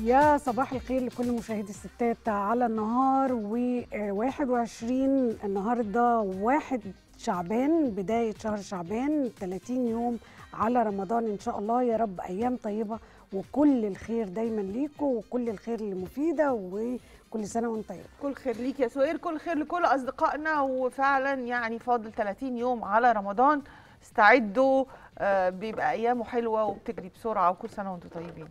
يا صباح الخير لكل مشاهدي الستات على النهار و21 النهارده واحد شعبان بداية شهر شعبان 30 يوم على رمضان إن شاء الله يا رب أيام طيبة وكل الخير دايما ليكم وكل الخير اللي مفيدة وكل سنة وانت طيب كل خير ليك يا سهير كل خير لكل اصدقائنا وفعلا يعني فاضل 30 يوم على رمضان استعدوا آه، بيبقى ايامه حلوه وبتجري بسرعه وكل سنه وانتم طيبين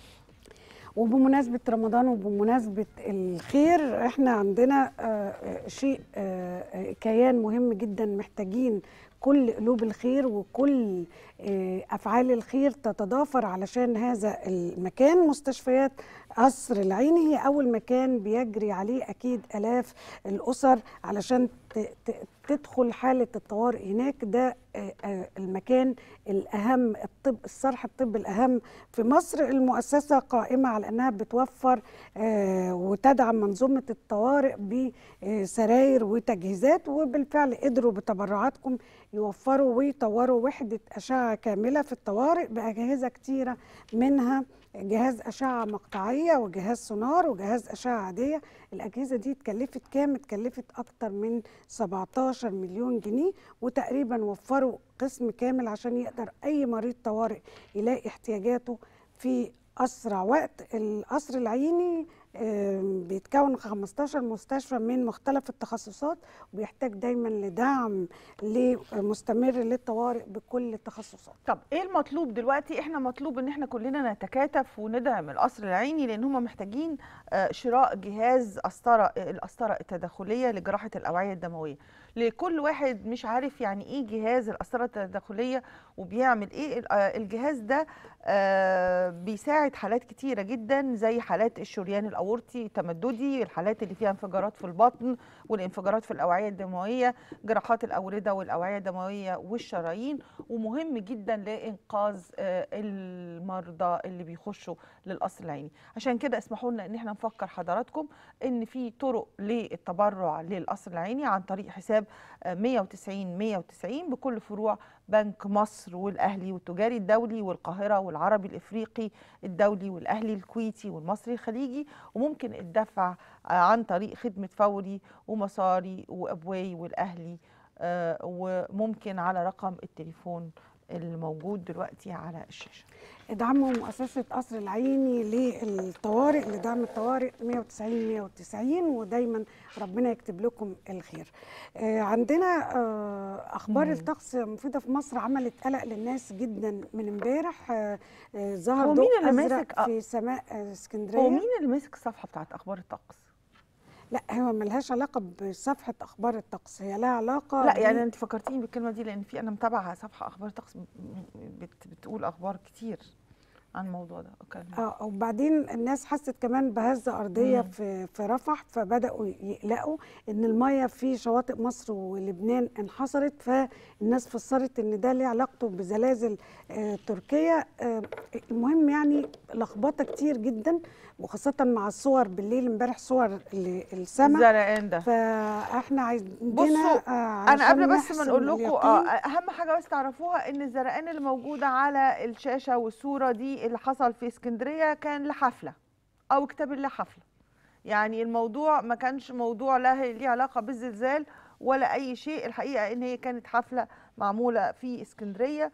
وبمناسبة رمضان وبمناسبة الخير احنا عندنا آه، شيء آه، آه، كيان مهم جدا محتاجين كل قلوب الخير وكل آه، أفعال الخير تتضافر علشان هذا المكان مستشفيات قصر العيني هي أول مكان بيجري عليه أكيد آلاف الأسر علشان ت- ت- تدخل حالة الطوارئ هناك ده آه، آه، المكان الأهم الطب الصرح الطب الأهم في مصر المؤسسة قائمة على أنها بتوفر آه، وتدعم منظومة الطوارئ بسراير وتجهيزات وبالفعل قدروا بتبرعاتكم يوفروا ويطوروا وحدة أشعة كاملة في الطوارئ بأجهزة كتيرة منها جهاز أشعة مقطعية وجهاز سونار وجهاز أشعة عادية الأجهزة دي اتكلفت كام؟ اتكلفت أكتر من 17 مليون جنيه وتقريبا وفروا قسم كامل عشان يقدر أي مريض طوارئ يلاقي احتياجاته في أسرع وقت القصر العيني آم، بيتكون 15 مستشفى من مختلف التخصصات وبيحتاج دايما لدعم مستمر للطوارئ بكل التخصصات طب ايه المطلوب دلوقتي احنا مطلوب ان احنا كلنا نتكاتف وندعم القصر العيني لان هم محتاجين آه، شراء جهاز قسطره القسطره التداخليه لجراحه الاوعيه الدمويه لكل واحد مش عارف يعني ايه جهاز القسطره التداخليه وبيعمل ايه ال- آه، الجهاز ده آه، بيساعد حالات كتيره جدا زي حالات الشريان الاورطي التمددي الحالات اللي فيها انفجارات في البطن والانفجارات في الاوعيه الدمويه جراحات الاورده والاوعيه الدمويه والشرايين ومهم جدا لانقاذ آه، المرضى اللي بيخشوا للقصر العيني عشان كده اسمحوا لنا ان احنا نفكر حضراتكم ان في طرق للتبرع للقصر العيني عن طريق حساب آه، 190 190 بكل فروع بنك مصر والاهلي والتجاري الدولي والقاهره والعربي الافريقي الدولي والاهلي الكويتي والمصري الخليجي وممكن الدفع آه، عن طريق خدمه فوري ومصاري وابواي والاهلي آه، وممكن على رقم التليفون الموجود دلوقتي على الشاشه ادعموا مؤسسة قصر العيني للطوارئ لدعم الطوارئ 190 190 ودايما ربنا يكتب لكم الخير. آه، عندنا آه، اخبار مم. الطقس مفيدة في مصر عملت قلق للناس جدا من امبارح آه، آه، ظهر هو ضوء مين اللي ازرق ماسك- آه. في سماء آه، هو اسكندرية مين اللي ماسك الصفحه بتاعت اخبار الطقس لا هو ملهاش علاقة بصفحة اخبار الطقس هي لها علاقة لا ب- يعني انت فكرتيني بالكلمه دي لان في انا متابعه صفحه اخبار الطقس م- بت بتقول اخبار كتير عن الموضوع ده اوكي اه وبعدين الناس حست كمان بهزه ارضيه مم. في في رفح فبداوا يقلقوا ان الميه في شواطئ مصر ولبنان انحصرت فالناس فسرت ان ده ليه علاقته بزلازل آه تركيا آه المهم يعني لخبطه كتير جدا وخاصه مع الصور بالليل امبارح صور السماء الزرقان ده فاحنا عايزين بصوا، آه انا قبل عشان بس ما نحسن نقول لكم اليقين. اه اهم حاجه بس تعرفوها ان الزرقان اللي موجوده على الشاشه والصوره دي اللي حصل في اسكندريه كان لحفله او كتاب لحفله يعني الموضوع ما كانش موضوع لا هي- ليه علاقه بالزلزال ولا اي شيء الحقيقه ان هي كانت حفله معموله في اسكندريه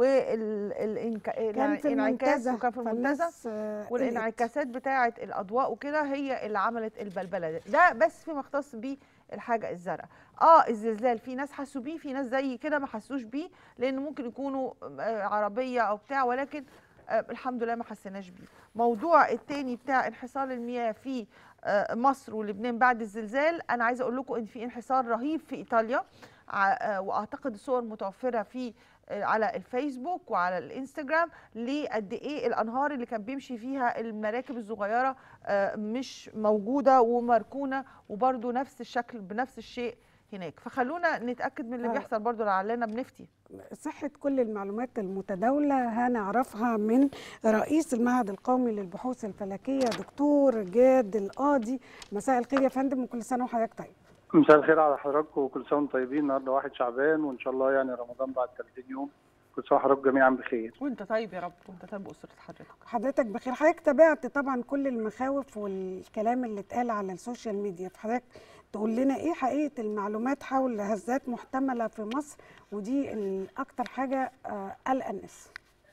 كان في والانعكاس المنتزه وكان في المنتزه فالناس، آه، قلقت. والانعكاسات بتاعه الاضواء وكده هي اللي عملت البلبله ده, ده بس فيما يختص بالحاجه الزرقاء اه الزلزال في ناس حسوا بيه في ناس زي كده ما حسوش بيه لان ممكن يكونوا آه، عربيه او بتاع ولكن آه، الحمد لله ما حسيناش بيه موضوع التاني بتاع انحصار المياه في آه، مصر ولبنان بعد الزلزال انا عايزه اقول لكم ان في انحسار رهيب في ايطاليا ع- آه، واعتقد الصور متوفره في آه، على الفيسبوك وعلى الانستجرام لقد ايه الانهار اللي كان بيمشي فيها المراكب الصغيره آه، مش موجوده ومركونه وبرده نفس الشكل بنفس الشيء هناك فخلونا نتاكد من اللي آه. بيحصل برضو لعلنا بنفتي صحة كل المعلومات المتداولة هنعرفها من رئيس المعهد القومي للبحوث الفلكية دكتور جاد القاضي مساء الخير يا فندم وكل سنة وحضرتك طيب مساء الخير على حضراتكم وكل سنه وانتم طيبين النهارده واحد شعبان وان شاء الله يعني رمضان بعد 30 يوم كل سنه وحضراتكم جميعا بخير وانت طيب يا رب وانت طيب واسره حضرتك حضرتك بخير حضرتك تابعت طبعا كل المخاوف والكلام اللي اتقال على السوشيال ميديا فحضرتك تقول لنا ايه حقيقه المعلومات حول هزات محتمله في مصر ودي الاكتر حاجه آه، قلق الناس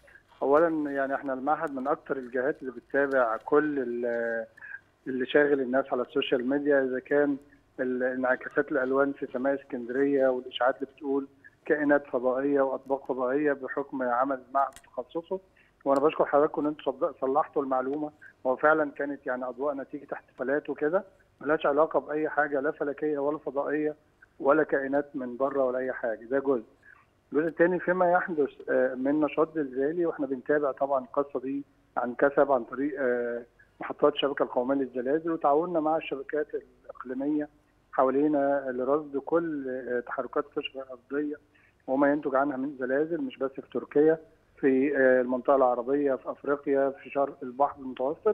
اولا يعني احنا المعهد من اكتر الجهات اللي بتتابع كل ال- اللي شاغل الناس على السوشيال ميديا اذا كان ال- انعكاسات الالوان في سماء اسكندريه والاشاعات اللي بتقول كائنات فضائيه واطباق فضائيه بحكم عمل المعهد تخصصه وانا بشكر حضراتكم ان انتم صد- صلحتوا المعلومه هو فعلا كانت يعني اضواء نتيجه احتفالات وكده ملهاش علاقه باي حاجه لا فلكيه ولا فضائيه ولا كائنات من بره ولا اي حاجه ده جزء الجزء الثاني فيما يحدث آه، من نشاط زلزالي واحنا بنتابع طبعا القصه دي عن كسب عن طريق آه، محطات الشبكه القوميه للزلازل وتعاوننا مع الشبكات الاقليميه حوالينا لرصد كل آه، تحركات القشره الارضيه وما ينتج عنها من زلازل مش بس في تركيا في آه، المنطقه العربيه في افريقيا في شرق البحر المتوسط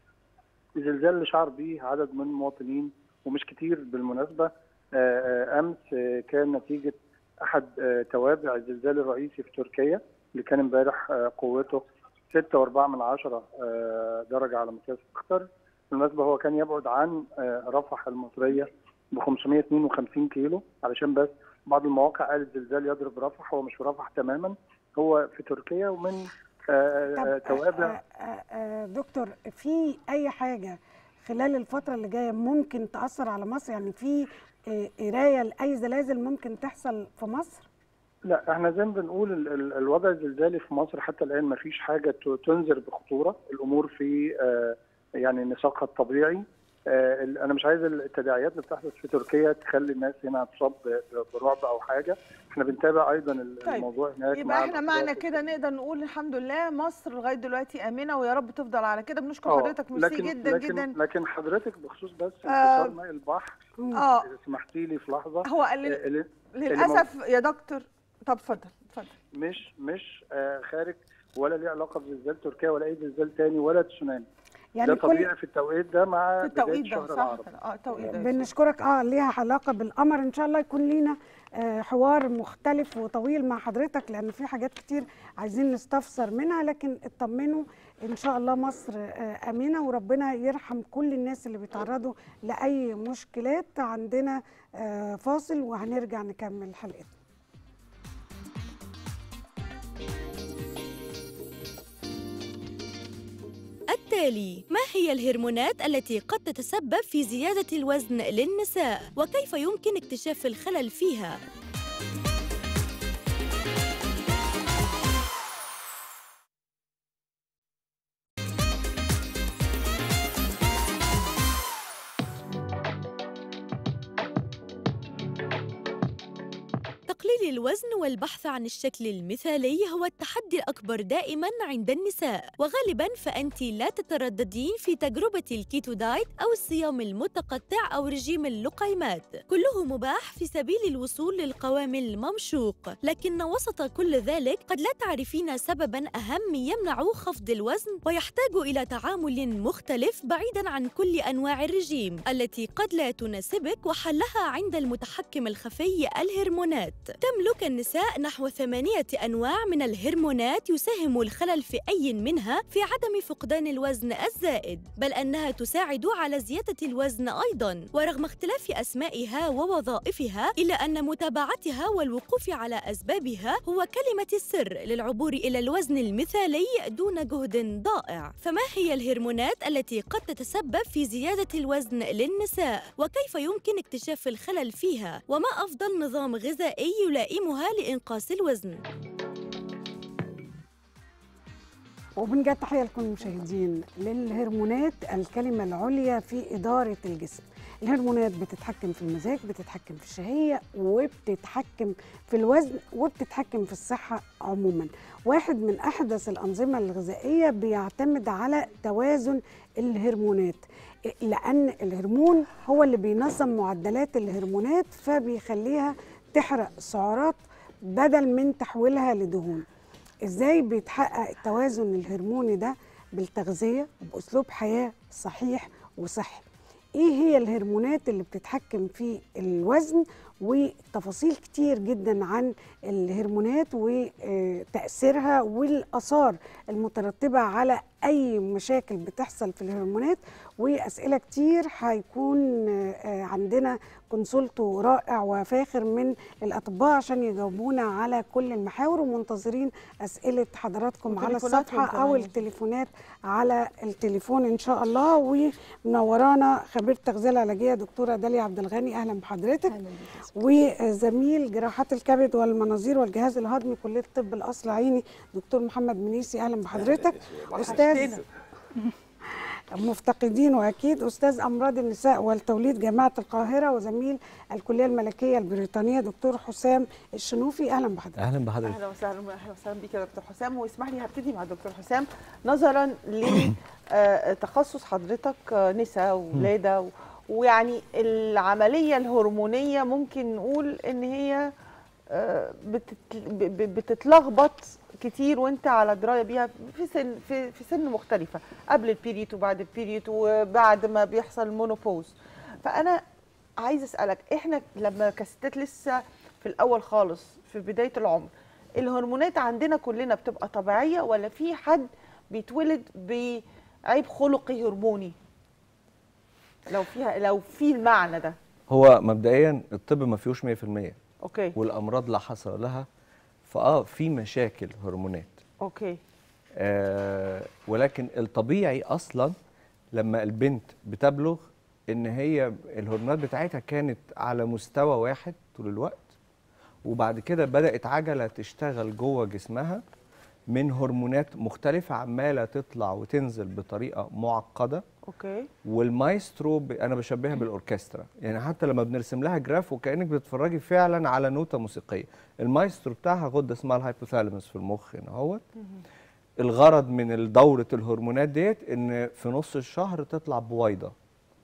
الزلزال اللي شعر به عدد من المواطنين ومش كتير بالمناسبه آه، آه، امس آه، كان نتيجه احد آه، توابع الزلزال الرئيسي في تركيا اللي كان امبارح آه، قوته 6.4 من عشرة آه، درجة على مقياس ريختر بالمناسبة هو كان يبعد عن آه، رفح المصرية ب 552 كيلو علشان بس بعض المواقع قالت الزلزال يضرب رفح هو مش في رفح تماما هو في تركيا ومن آه، طب آه، توابع آه، آه، آه، دكتور في اي حاجه خلال الفتره اللي جايه ممكن تاثر على مصر يعني في آه، قرايه لاي زلازل ممكن تحصل في مصر لا احنا زي ما بنقول ال- ال- الوضع الزلزالي في مصر حتى الان ما فيش حاجه ت- تنذر بخطوره الامور في آه، يعني نساقها الطبيعي آه، ال- انا مش عايز التداعيات اللي بتحدث في تركيا تخلي الناس هنا تصاب ب- برعب او حاجه احنا بنتابع ايضا ال- طيب، الموضوع هناك يبقى مع احنا الأطراف معنى كده نقدر نقول الحمد لله مصر لغايه دلوقتي امنه ويا رب تفضل على كده بنشكر آه، حضرتك ميرسي لكن جدا لكن جدا لكن حضرتك بخصوص بس آه، انفجار ماء البحر مم. اه اذا سمحتي لي في لحظه هو قال آه، لي- اللي- للاسف يا دكتور طب اتفضل اتفضل مش مش آه، خارج ولا ليه علاقه بزلزال تركيا ولا اي زلزال تاني ولا تسونامي يعني ده كل طبيعي في التوقيت ده مع في التوقيت بداية ده شهر صح العرب كده اه التوقيت ده بنشكرك اه ليها علاقه بالقمر ان شاء الله يكون لينا آه، حوار مختلف وطويل مع حضرتك لان في حاجات كتير عايزين نستفسر منها لكن اطمنوا ان شاء الله مصر آه، امنه وربنا يرحم كل الناس اللي بيتعرضوا لاي مشكلات عندنا آه، فاصل وهنرجع نكمل حلقتنا التالي ما هي الهرمونات التي قد تتسبب في زيادة الوزن للنساء وكيف يمكن اكتشاف الخلل فيها؟ تقليل الوزن والبحث عن الشكل المثالي هو التحدي الأكبر دائما عند النساء وغالبا فأنت لا تترددين في تجربة الكيتو دايت أو الصيام المتقطع أو رجيم اللقيمات كله مباح في سبيل الوصول للقوام الممشوق لكن وسط كل ذلك قد لا تعرفين سببا أهم يمنع خفض الوزن ويحتاج إلى تعامل مختلف بعيدا عن كل أنواع الرجيم التي قد لا تناسبك وحلها عند المتحكم الخفي الهرمونات تملك النساء نحو ثمانية أنواع من الهرمونات يساهم الخلل في أي منها في عدم فقدان الوزن الزائد بل أنها تساعد على زيادة الوزن أيضا ورغم اختلاف أسمائها ووظائفها إلا أن متابعتها والوقوف على أسبابها هو كلمة السر للعبور إلى الوزن المثالي دون جهد ضائع فما هي الهرمونات التي قد تتسبب في زيادة الوزن للنساء وكيف يمكن اكتشاف الخلل فيها وما أفضل نظام غذائي يلائمها لإنقاص الوزن وبنجد تحية لكل المشاهدين للهرمونات الكلمة العليا في إدارة الجسم الهرمونات بتتحكم في المزاج بتتحكم في الشهية وبتتحكم في الوزن وبتتحكم في الصحة عموما واحد من أحدث الأنظمة الغذائية بيعتمد على توازن الهرمونات لأن الهرمون هو اللي بينظم معدلات الهرمونات فبيخليها تحرق سعرات بدل من تحويلها لدهون ازاي بيتحقق التوازن الهرموني ده بالتغذيه وباسلوب حياه صحيح وصحي ايه هي الهرمونات اللي بتتحكم في الوزن وتفاصيل كتير جدا عن الهرمونات وتأثيرها والآثار المترتبة على أي مشاكل بتحصل في الهرمونات وأسئلة كتير هيكون آه، عندنا كونسولتو رائع وفاخر من الأطباء عشان يجاوبونا على كل المحاور ومنتظرين أسئلة حضراتكم على وتليفوناتهم الصفحة أو كمان. التليفونات على التليفون إن شاء الله ومنورانا خبير التغذية العلاجية دكتورة داليا عبد الغني أهلا بحضرتك وزميل جراحات الكبد والمناظير والجهاز الهضمي كلية طب الأصل عيني دكتور محمد منيسي أهلا بحضرتك أستاذ مفتقدين واكيد استاذ امراض النساء والتوليد جامعه القاهره وزميل الكليه الملكيه البريطانيه دكتور حسام الشنوفي اهلا بحضرتك اهلا بحضرتك اهلا وسهلا اهلا وسهلا بيك يا دكتور حسام واسمح لي هبتدي مع دكتور حسام نظرا لتخصص حضرتك آه، نساء وولاده و- ويعني العمليه الهرمونيه ممكن نقول ان هي آه، بتت- ب- ب- بتتلخبط كتير وانت على درايه بيها في سن في, في سن مختلفه قبل البيريت وبعد البيريت وبعد ما بيحصل المونوبوز فانا عايز اسالك احنا لما كستات لسه في الاول خالص في بدايه العمر الهرمونات عندنا كلنا بتبقى طبيعيه ولا في حد بيتولد بعيب خلقي هرموني لو فيها لو في المعنى ده هو مبدئيا الطب ما فيهوش 100% اوكي والامراض لا حصر لها فاه في مشاكل هرمونات اوكي آه ولكن الطبيعي اصلا لما البنت بتبلغ ان هي الهرمونات بتاعتها كانت على مستوى واحد طول الوقت وبعد كده بدات عجله تشتغل جوه جسمها من هرمونات مختلفه عماله تطلع وتنزل بطريقه معقده اوكي والمايسترو ب... انا بشبهها بالاوركسترا يعني حتى لما بنرسم لها جراف وكانك بتتفرجي فعلا على نوته موسيقيه المايسترو بتاعها غده اسمها الهايبوثالاموس في المخ هنا اهوت الغرض من دوره الهرمونات ديت ان في نص الشهر تطلع بويضه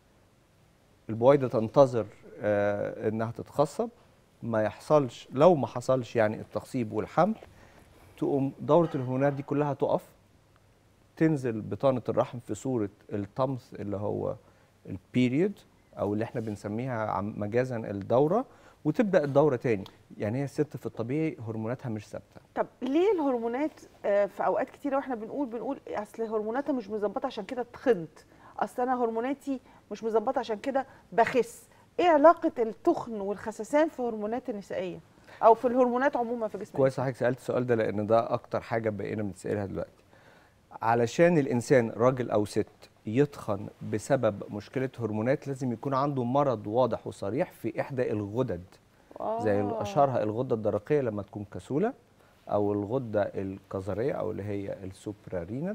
البويضه تنتظر آه انها تتخصب ما يحصلش لو ما حصلش يعني التخصيب والحمل تقوم دوره الهرمونات دي كلها تقف تنزل بطانه الرحم في صوره الطمث اللي هو البيريود او اللي احنا بنسميها عم- مجازا الدوره وتبدا الدوره تاني يعني هي الست في الطبيعي هرموناتها مش ثابته طب ليه الهرمونات آه، في اوقات كتيره واحنا بنقول بنقول اصل هرموناتها مش مظبطه عشان كده اتخنت اصل انا هرموناتي مش مظبطه عشان كده بخس ايه علاقه التخن والخسسان في هرمونات النسائيه او في الهرمونات عموما في جسم كويس حضرتك سالت السؤال ده لان ده اكتر حاجه بقينا بنتسالها دلوقتي علشان الانسان راجل او ست يتخن بسبب مشكله هرمونات لازم يكون عنده مرض واضح وصريح في احدى الغدد زي آه. اشهرها الغده الدرقيه لما تكون كسوله او الغده الكظريه او اللي هي السوبرارينال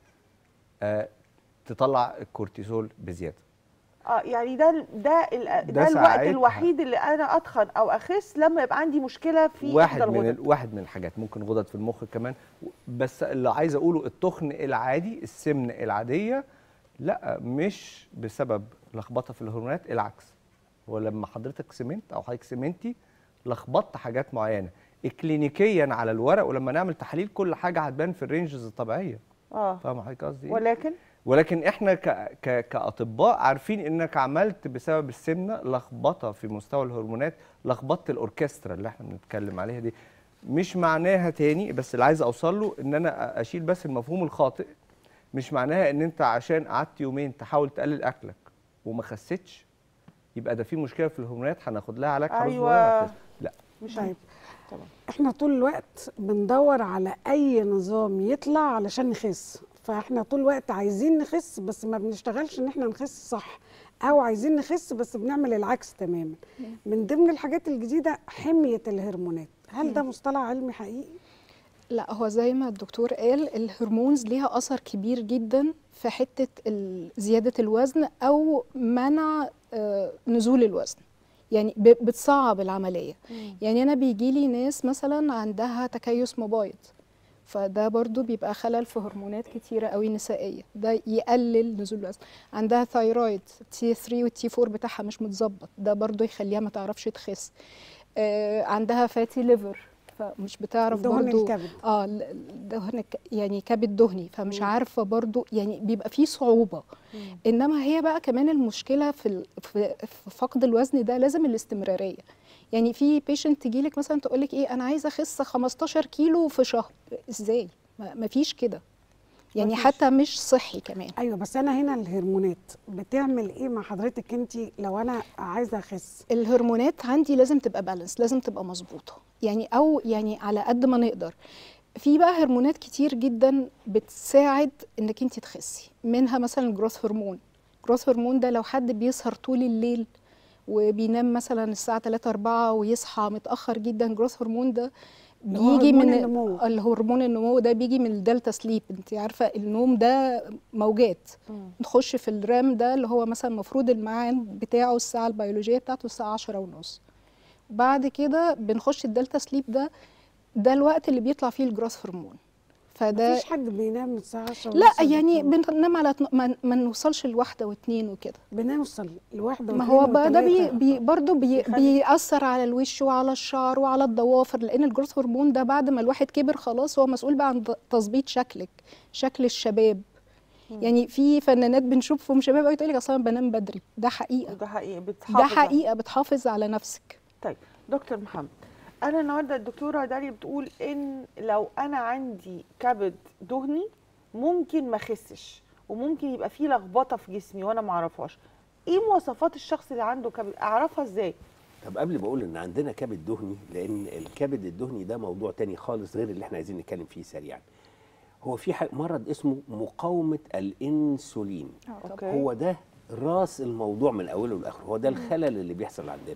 آه تطلع الكورتيزول بزياده اه يعني ده ده ال- ده, ده الوقت ساعتها. الوحيد اللي انا اتخن او اخس لما يبقى عندي مشكله في واحد إحدى من الغدد. ال... واحد من الحاجات ممكن غدد في المخ كمان بس اللي عايز اقوله التخن العادي السمن العاديه لا مش بسبب لخبطه في الهرمونات العكس هو لما حضرتك سمنت او حضرتك سمنتي لخبطت حاجات معينه اكلينيكيا على الورق ولما نعمل تحاليل كل حاجه هتبان في الرينجز الطبيعيه اه فاهم حضرتك قصدي ايه ولكن ولكن احنا ك... ك... كاطباء عارفين انك عملت بسبب السمنه لخبطه في مستوى الهرمونات لخبطه الاوركسترا اللي احنا بنتكلم عليها دي مش معناها تاني بس اللي عايز اوصل له ان انا اشيل بس المفهوم الخاطئ مش معناها ان انت عشان قعدت يومين تحاول تقلل اكلك وما خسيتش يبقى ده في مشكله في الهرمونات هناخد لها علاج خلاص أيوة. ولا هتخس. لا مش طيب طبعا احنا طول الوقت بندور على اي نظام يطلع علشان نخس فاحنا طول الوقت عايزين نخس بس ما بنشتغلش ان احنا نخس صح او عايزين نخس بس بنعمل العكس تماما من ضمن الحاجات الجديده حميه الهرمونات هل ده مصطلح علمي حقيقي لا هو زي ما الدكتور قال الهرمونز ليها اثر كبير جدا في حته ال- زياده الوزن او منع آه، نزول الوزن يعني ب- بتصعب العمليه يعني انا بيجي لي ناس مثلا عندها تكيس مبايض فده برضو بيبقى خلل في هرمونات كتيرة قوي نسائية ده يقلل نزول الوزن عندها ثايرويد تي 3 والتي 4 بتاعها مش متظبط ده برضو يخليها ما تعرفش تخس آه، عندها فاتي ليفر فمش بتعرف دهن برضو الكبد اه ال- الدهن الك- يعني كبد دهني فمش مم. عارفه برضو يعني بيبقى فيه صعوبه انما هي بقى كمان المشكله في ال- في في فقد الوزن ده لازم الاستمراريه يعني في بيشنت تجيلك مثلا تقول لك ايه انا عايزه اخس 15 كيلو في شهر ازاي ما ما فيش كده يعني مفيش. حتى مش صحي كمان ايوه بس انا هنا الهرمونات بتعمل ايه مع حضرتك انت لو انا عايزه اخس الهرمونات عندي لازم تبقى بالانس لازم تبقى مظبوطه يعني او يعني على قد ما نقدر في بقى هرمونات كتير جدا بتساعد انك انت تخسي منها مثلا الجروث هرمون الجروث هرمون ده لو حد بيسهر طول الليل وبينام مثلا الساعه 3 4 ويصحى متاخر جدا الجروث هرمون ده اللي هو بيجي هرمون من النمو. الهرمون النمو ده بيجي من الدلتا سليب انت عارفه النوم ده موجات نخش في الرام ده اللي هو مثلا المفروض الميعاد بتاعه الساعه البيولوجيه بتاعته الساعه 10 ونص بعد كده بنخش الدلتا سليب ده ده الوقت اللي بيطلع فيه الجروث هرمون فده مفيش حد بينام الساعه 10 لا ونص يعني بالليل. بننام على اتن- ما, ما نوصلش لواحده واثنين وكده بنوصل لواحده ما واثنين هو بقى ده بي وتلاتة. بي برضه بي بيخلي- بيأثر على الوش وعلى الشعر وعلى الضوافر لأن الجروث هرمون ده بعد ما الواحد كبر خلاص هو مسؤول بقى عن تظبيط شكلك شكل الشباب يعني في فنانات بنشوفهم شباب قوي تقول لك اصلا أنا بنام بدري ده حقيقه ده حقيقي ده بتحافظ على- حقيقه بتحافظ على نفسك طيب دكتور محمد انا النهارده الدكتوره داليا بتقول ان لو انا عندي كبد دهني ممكن ما اخسش وممكن يبقى فيه لخبطه في جسمي وانا ما اعرفهاش ايه مواصفات الشخص اللي عنده كبد اعرفها ازاي طب قبل ما اقول ان عندنا كبد دهني لان الكبد الدهني ده موضوع تاني خالص غير اللي احنا عايزين نتكلم فيه سريعا هو في ح- مرض اسمه مقاومه الانسولين اوكي هو ده راس الموضوع من اوله لاخره هو ده الخلل اللي بيحصل عندنا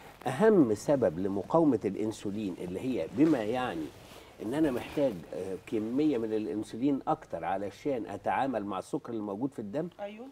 اهم سبب لمقاومه الانسولين اللي هي بما يعني ان انا محتاج آه، كميه من الانسولين اكتر علشان اتعامل مع السكر اللي موجود في الدم ايوه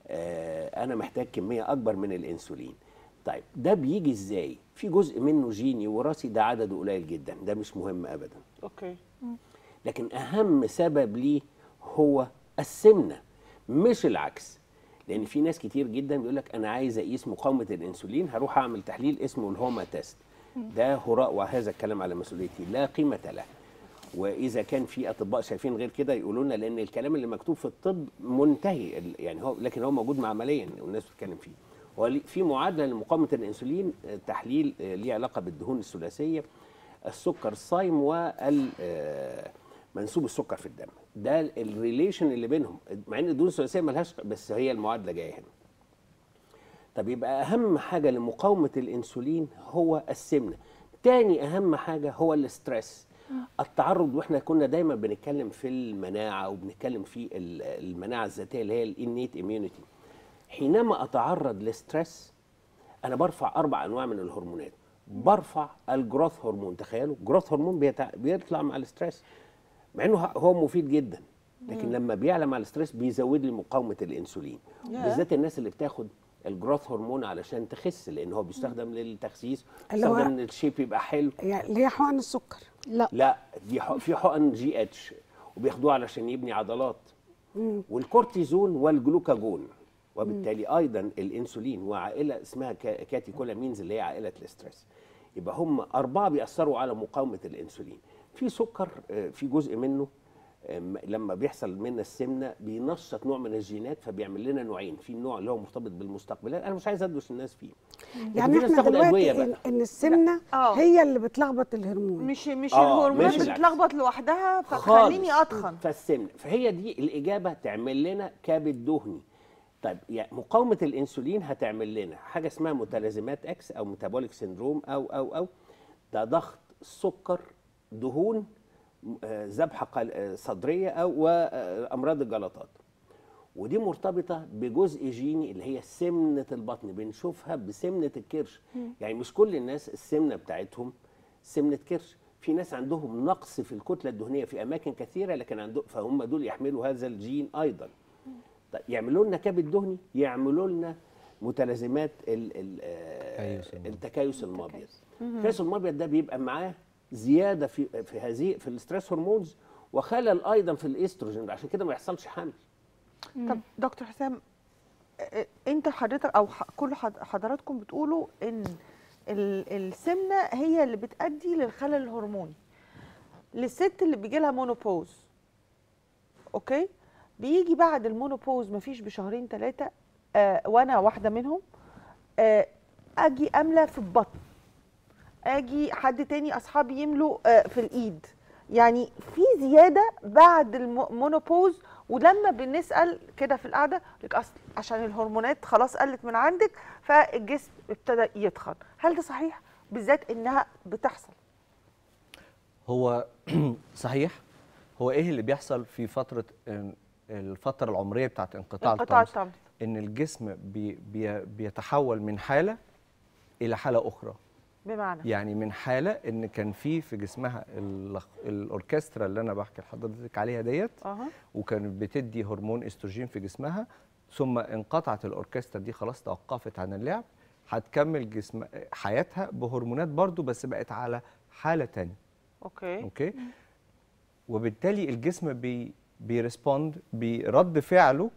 آه، انا محتاج كميه اكبر من الانسولين طيب ده بيجي ازاي في جزء منه جيني وراثي ده عدده قليل جدا ده مش مهم ابدا اوكي لكن اهم سبب ليه هو السمنه مش العكس لان في ناس كتير جدا بيقول لك انا عايز اقيس مقاومه الانسولين هروح اعمل تحليل اسمه الهوما تيست ده هراء وهذا الكلام على مسؤوليتي لا قيمه له واذا كان في اطباء شايفين غير كده يقولوا لنا لان الكلام اللي مكتوب في الطب منتهي ال- يعني هو لكن هو موجود عمليا والناس بتتكلم فيه هو ليه- في معادله لمقاومه الانسولين آه، تحليل آه، ليه علاقه بالدهون الثلاثيه السكر الصايم وال آه، منسوب السكر في الدم ده الريليشن اللي بينهم مع ان الدهون الثلاثيه ملهاش بس هي المعادله جايه هنا طب يبقى اهم حاجه لمقاومه الانسولين هو السمنه تاني اهم حاجه هو الاسترس التعرض واحنا كنا دايما بنتكلم في المناعه وبنتكلم في ال- المناعه الذاتيه اللي هي الانيت اميونيتي حينما اتعرض لستريس انا برفع اربع انواع من الهرمونات برفع الجروث هرمون تخيلوا جروث هرمون بيتع... بيطلع مع الاستريس مع انه ه- هو مفيد جدا لكن لما بيعلى مع الاستريس بيزود لي مقاومه الانسولين ياه. بالذات الناس اللي بتاخد الجروث هرمون علشان تخس لان هو بيستخدم للتخسيس اللي هو- بيستخدم ان الشيب يبقى حلو يعني اللي هي حقن السكر لا لا دي حق في حقن جي اتش وبياخدوها علشان يبني عضلات والكورتيزون والجلوكاجون وبالتالي ايضا الانسولين وعائله اسمها كا- كاتيكولامينز اللي هي عائله الاسترس يبقى هم اربعه بيأثروا على مقاومه الانسولين في سكر آه، في جزء منه آم، لما بيحصل من السمنه بينشط نوع من الجينات فبيعمل لنا نوعين في النوع اللي هو مرتبط بالمستقبلات انا مش عايز ادوش الناس فيه لكن يعني في ناس احنا تاخد أدوية دلوقتي بقى. إن, ان السمنه آه. هي اللي بتلخبط الهرمون مش مش آه، الهرمونات مش العكس. بتتلخبط لوحدها فتخليني خالص. اتخن فالسمنه فهي دي الاجابه تعمل لنا كبد دهني طيب يعني مقاومه الانسولين هتعمل لنا حاجه اسمها متلازمات اكس او ميتابوليك سيندروم او او او ده ضغط سكر دهون آه، ذبحه قل- آه، صدريه او وامراض الجلطات ودي مرتبطه بجزء جيني اللي هي سمنه البطن بنشوفها بسمنه الكرش يعني مش كل الناس السمنه بتاعتهم سمنه كرش في ناس عندهم نقص في الكتله الدهنيه في اماكن كثيره لكن عندهم فهم دول يحملوا هذا الجين ايضا طيب يعملوا لنا كبد دهني يعملوا لنا متلازمات ال ال آه، تكيس المبيض. التكيس المبيض التكيس المبيض ده بيبقى معاه زياده في في هذه في الاستريس هرمونز وخلل ايضا في الاستروجين عشان كده ما يحصلش حمل طب دكتور حسام آه، انت حضرتك او ح- كل حد- حضراتكم بتقولوا ان ال- السمنه هي اللي بتؤدي للخلل الهرموني للست اللي بيجي لها مونوبوز اوكي بيجي بعد المونوبوز مفيش بشهرين ثلاثه آه وانا واحده منهم آه اجي املى في البطن اجي حد تاني اصحابي يملوا آه في الايد يعني في زياده بعد المونوبوز ولما بنسال كده في القعده لك اصل عشان الهرمونات خلاص قلت من عندك فالجسم ابتدى يتخن هل ده صحيح بالذات انها بتحصل هو صحيح هو ايه اللي بيحصل في فتره ال- الفتره العمريه بتاعت انقطاع انقطاع الطمس الطمس ان الجسم بي بي بيتحول من حاله الى حاله اخرى بمعنى يعني من حاله ان كان في في جسمها ال- الاوركسترا اللي انا بحكي لحضرتك عليها ديت اها وكانت بتدي هرمون استروجين في جسمها ثم انقطعت الاوركسترا دي خلاص توقفت عن اللعب هتكمل جسم حياتها بهرمونات برضو بس بقت على حاله تانية اوكي اوكي وبالتالي الجسم بي بيرسبوند برد فعله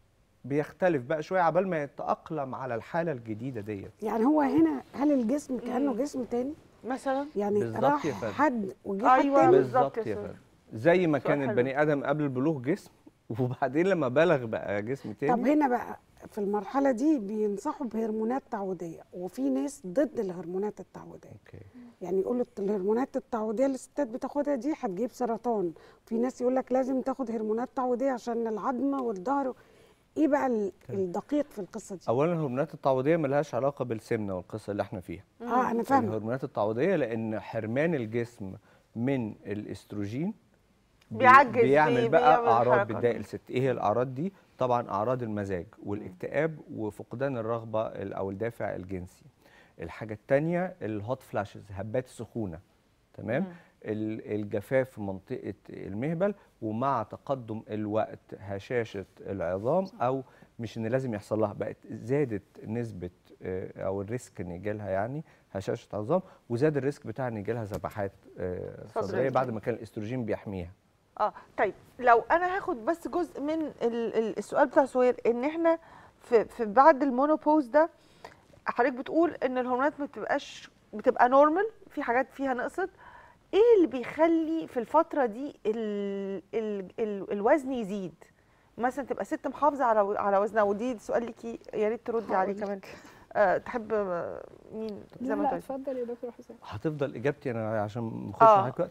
بيختلف بقى شويه عبال ما يتاقلم على الحاله الجديده ديت يعني هو هنا هل الجسم كانه جسم تاني مثلا يعني بالظبط راح يا فندم. حد وجه أيوة. حد تاني بالظبط بالظبط يا يا سوري. فندم زي ما سؤال كان حلو. البني ادم قبل البلوغ جسم وبعدين لما بلغ بقى جسم طب تاني هنا بقى في المرحله دي بينصحوا بهرمونات تعويضيه وفي ناس ضد الهرمونات التعويضيه اوكي يعني يقولوا الهرمونات التعويضيه اللي الستات بتاخدها دي هتجيب سرطان في ناس يقول لك لازم تاخد هرمونات تعويضيه عشان العظمه والظهر ايه بقى ال- الدقيق في القصه دي اولا الهرمونات التعويضيه ملهاش علاقه بالسمنه والقصه اللي احنا فيها اه انا فاهمه الهرمونات التعويضيه لان حرمان الجسم من الاستروجين بي- بيعجز بي- بيعمل بقى بيعمل اعراض الحركات بتضايق دي. الست ايه هي الاعراض دي طبعا اعراض المزاج والاكتئاب وفقدان الرغبه ال- او الدافع الجنسي الحاجه الثانيه الهوت فلاشز هبات السخونه تمام ال- الجفاف في منطقه المهبل ومع تقدم الوقت هشاشه العظام او مش ان لازم يحصل لها بقت زادت نسبه آه، او الريسك ان يجي لها يعني هشاشه عظام وزاد الريسك بتاع ان يجي لها ذبحات آه، صدرية. صدريه بعد ما كان الاستروجين بيحميها اه طيب لو انا هاخد بس جزء من ال- ال- السؤال بتاع سهير ان احنا في, في بعد المونوبوز ده حضرتك بتقول ان الهرمونات ما بتبقاش بتبقى نورمال في حاجات فيها نقصت ايه اللي بيخلي في الفتره دي ال ال ال الوزن يزيد مثلا تبقى ست محافظه على على وزنها ودي سؤال ليكي يا ريت تردي عليه هقولك. كمان أه تحب آه، مين زي لا ما لا انت عايزة. اتفضل يا دكتور حسام هتفضل اجابتي انا عشان نخش آه. معاك وقت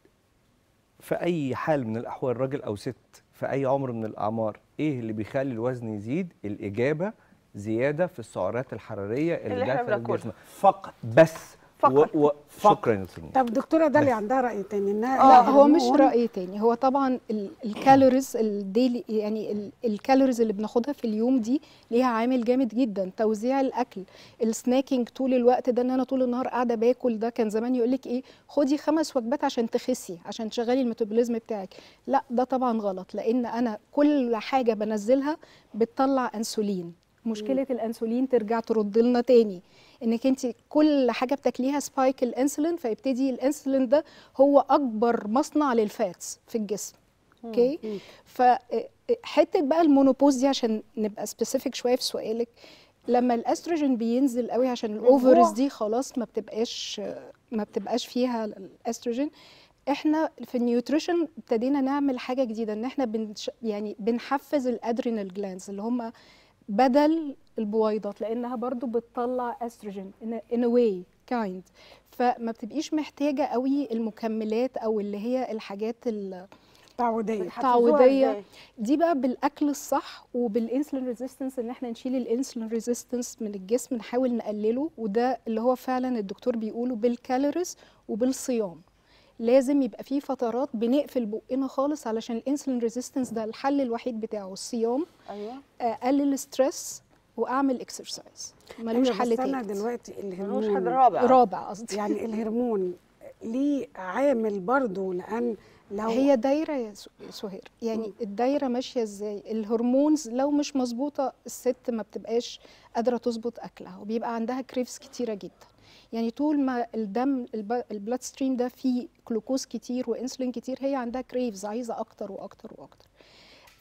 في اي حال من الاحوال راجل او ست في اي عمر من الاعمار ايه اللي بيخلي الوزن يزيد الاجابه زياده في السعرات الحراريه اللي, اللي إحنا داخل بناكلها. الجسم فقط بس فقط. و... و... فقط. شكرا يا سنين طب دكتوره داليا عندها راي تاني انها لا لها هو مش هرمون رأي تاني هو طبعا ال- الكالوريز الديلي يعني ال- الكالوريز اللي بناخدها في اليوم دي ليها عامل جامد جدا توزيع الاكل السناكينج طول الوقت ده ان انا طول النهار قاعده باكل ده كان زمان يقول لك ايه خدي خمس وجبات عشان تخسي عشان تشغلي الميتابوليزم بتاعك لا ده طبعا غلط لان انا كل حاجه بنزلها بتطلع انسولين مشكله الانسولين ترجع ترد لنا تاني انك انت كل حاجه بتاكليها سبايك الانسولين فيبتدي الانسولين ده هو اكبر مصنع للفاتس في الجسم اوكي فحته بقى المونوبوز دي عشان نبقى سبيسيفيك شويه في سؤالك لما الاستروجين بينزل قوي عشان الاوفرز دي خلاص ما بتبقاش ما بتبقاش فيها الاستروجين احنا في النيوتريشن ابتدينا نعمل حاجه جديده ان احنا بنش يعني بنحفز الادرينال جلانز اللي هم بدل البويضات لانها برضو بتطلع استروجين in a way kind فما بتبقيش محتاجه قوي المكملات او اللي هي الحاجات ال- تعويضيه بتحفزوها تعويضية. إزاي؟ دي بقى بالاكل الصح وبالانسولين ريزيستنس ان احنا نشيل الانسولين ريزيستنس من الجسم نحاول نقلله وده اللي هو فعلا الدكتور بيقوله بالكالوريز وبالصيام لازم يبقى في فترات بنقفل بقنا خالص علشان الانسولين ريزيستنس ده الحل الوحيد بتاعه الصيام ايوه اقلل ستريس واعمل اكسرسايز ملوش أيوة، حل بس انا تالت دلوقتي ملوش حد الهرمون رابع رابع قصدي يعني الهرمون ليه عامل برضه لان لو هي دايره يا سو- يا سهير يعني الدايره ماشيه ازاي الهرمونز لو مش مظبوطه الست ما بتبقاش قادره تظبط اكلها وبيبقى عندها كريفز كتيره جدا يعني طول ما الدم البلاد ستريم ده فيه جلوكوز كتير وانسولين كتير هي عندها كريفز عايزه اكتر واكتر واكتر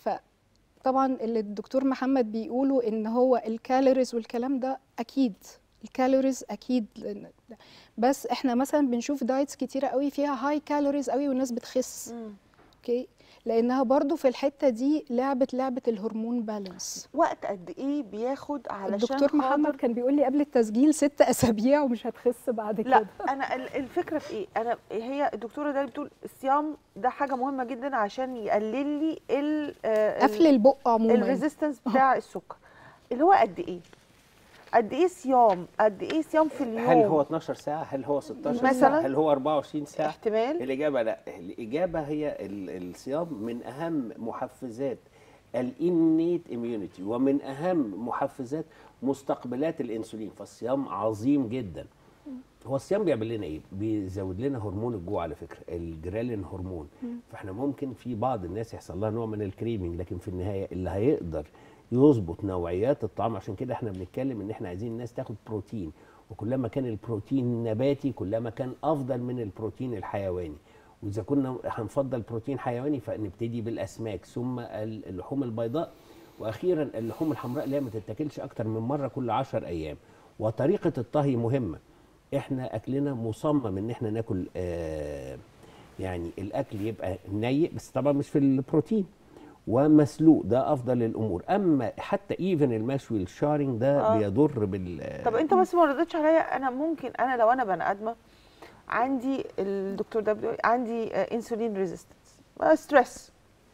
فطبعا اللي الدكتور محمد بيقوله ان هو الكالوريز والكلام ده اكيد الكالوريز اكيد لأن- بس احنا مثلا بنشوف دايتس كتيره قوي فيها هاي كالوريز قوي والناس بتخس اوكي لانها برضو في الحته دي لعبه لعبه الهرمون بالانس وقت قد ايه بياخد علشان الدكتور محمد خاطر- كان بيقول لي قبل التسجيل ست اسابيع ومش هتخس بعد لا كده انا ال- الفكره في ايه انا هي الدكتوره ده بتقول الصيام ده حاجه مهمه جدا عشان يقلل لي ال قفل البق عموما الريزيستنس بتاع السكر اللي هو قد ايه قد ايه صيام قد ايه صيام في اليوم هل هو 12 ساعه هل هو 16 مثلاً؟ ساعه هل هو 24 ساعه احتمال الإجابة لا الإجابة هي ال- الصيام من أهم محفزات الانيت اميونيتي ومن أهم محفزات مستقبلات الأنسولين فالصيام عظيم جدا هو الصيام بيعمل لنا ايه؟ بيزود لنا هرمون الجوع على فكره الجرالين هرمون فاحنا ممكن في بعض الناس يحصل لها نوع من الكريمنج لكن في النهايه اللي هيقدر يظبط نوعيات الطعام عشان كده احنا بنتكلم ان احنا عايزين الناس تاخد بروتين وكلما كان البروتين نباتي كلما كان افضل من البروتين الحيواني واذا كنا هنفضل بروتين حيواني فنبتدي بالاسماك ثم اللحوم البيضاء واخيرا اللحوم الحمراء اللي هي ما تتاكلش اكتر من مره كل 10 ايام وطريقه الطهي مهمه احنا اكلنا مصمم ان احنا ناكل آه يعني الاكل يبقى ني بس طبعا مش في البروتين ومسلوق ده افضل الامور اما حتى ايفن المشوي الشارنج ده آه. آه. بيضر بال طب انت بس ما ردتش عليا انا ممكن انا لو انا بني ادمه عندي الدكتور ده بيقول عندي انسولين ريزيستنس ستريس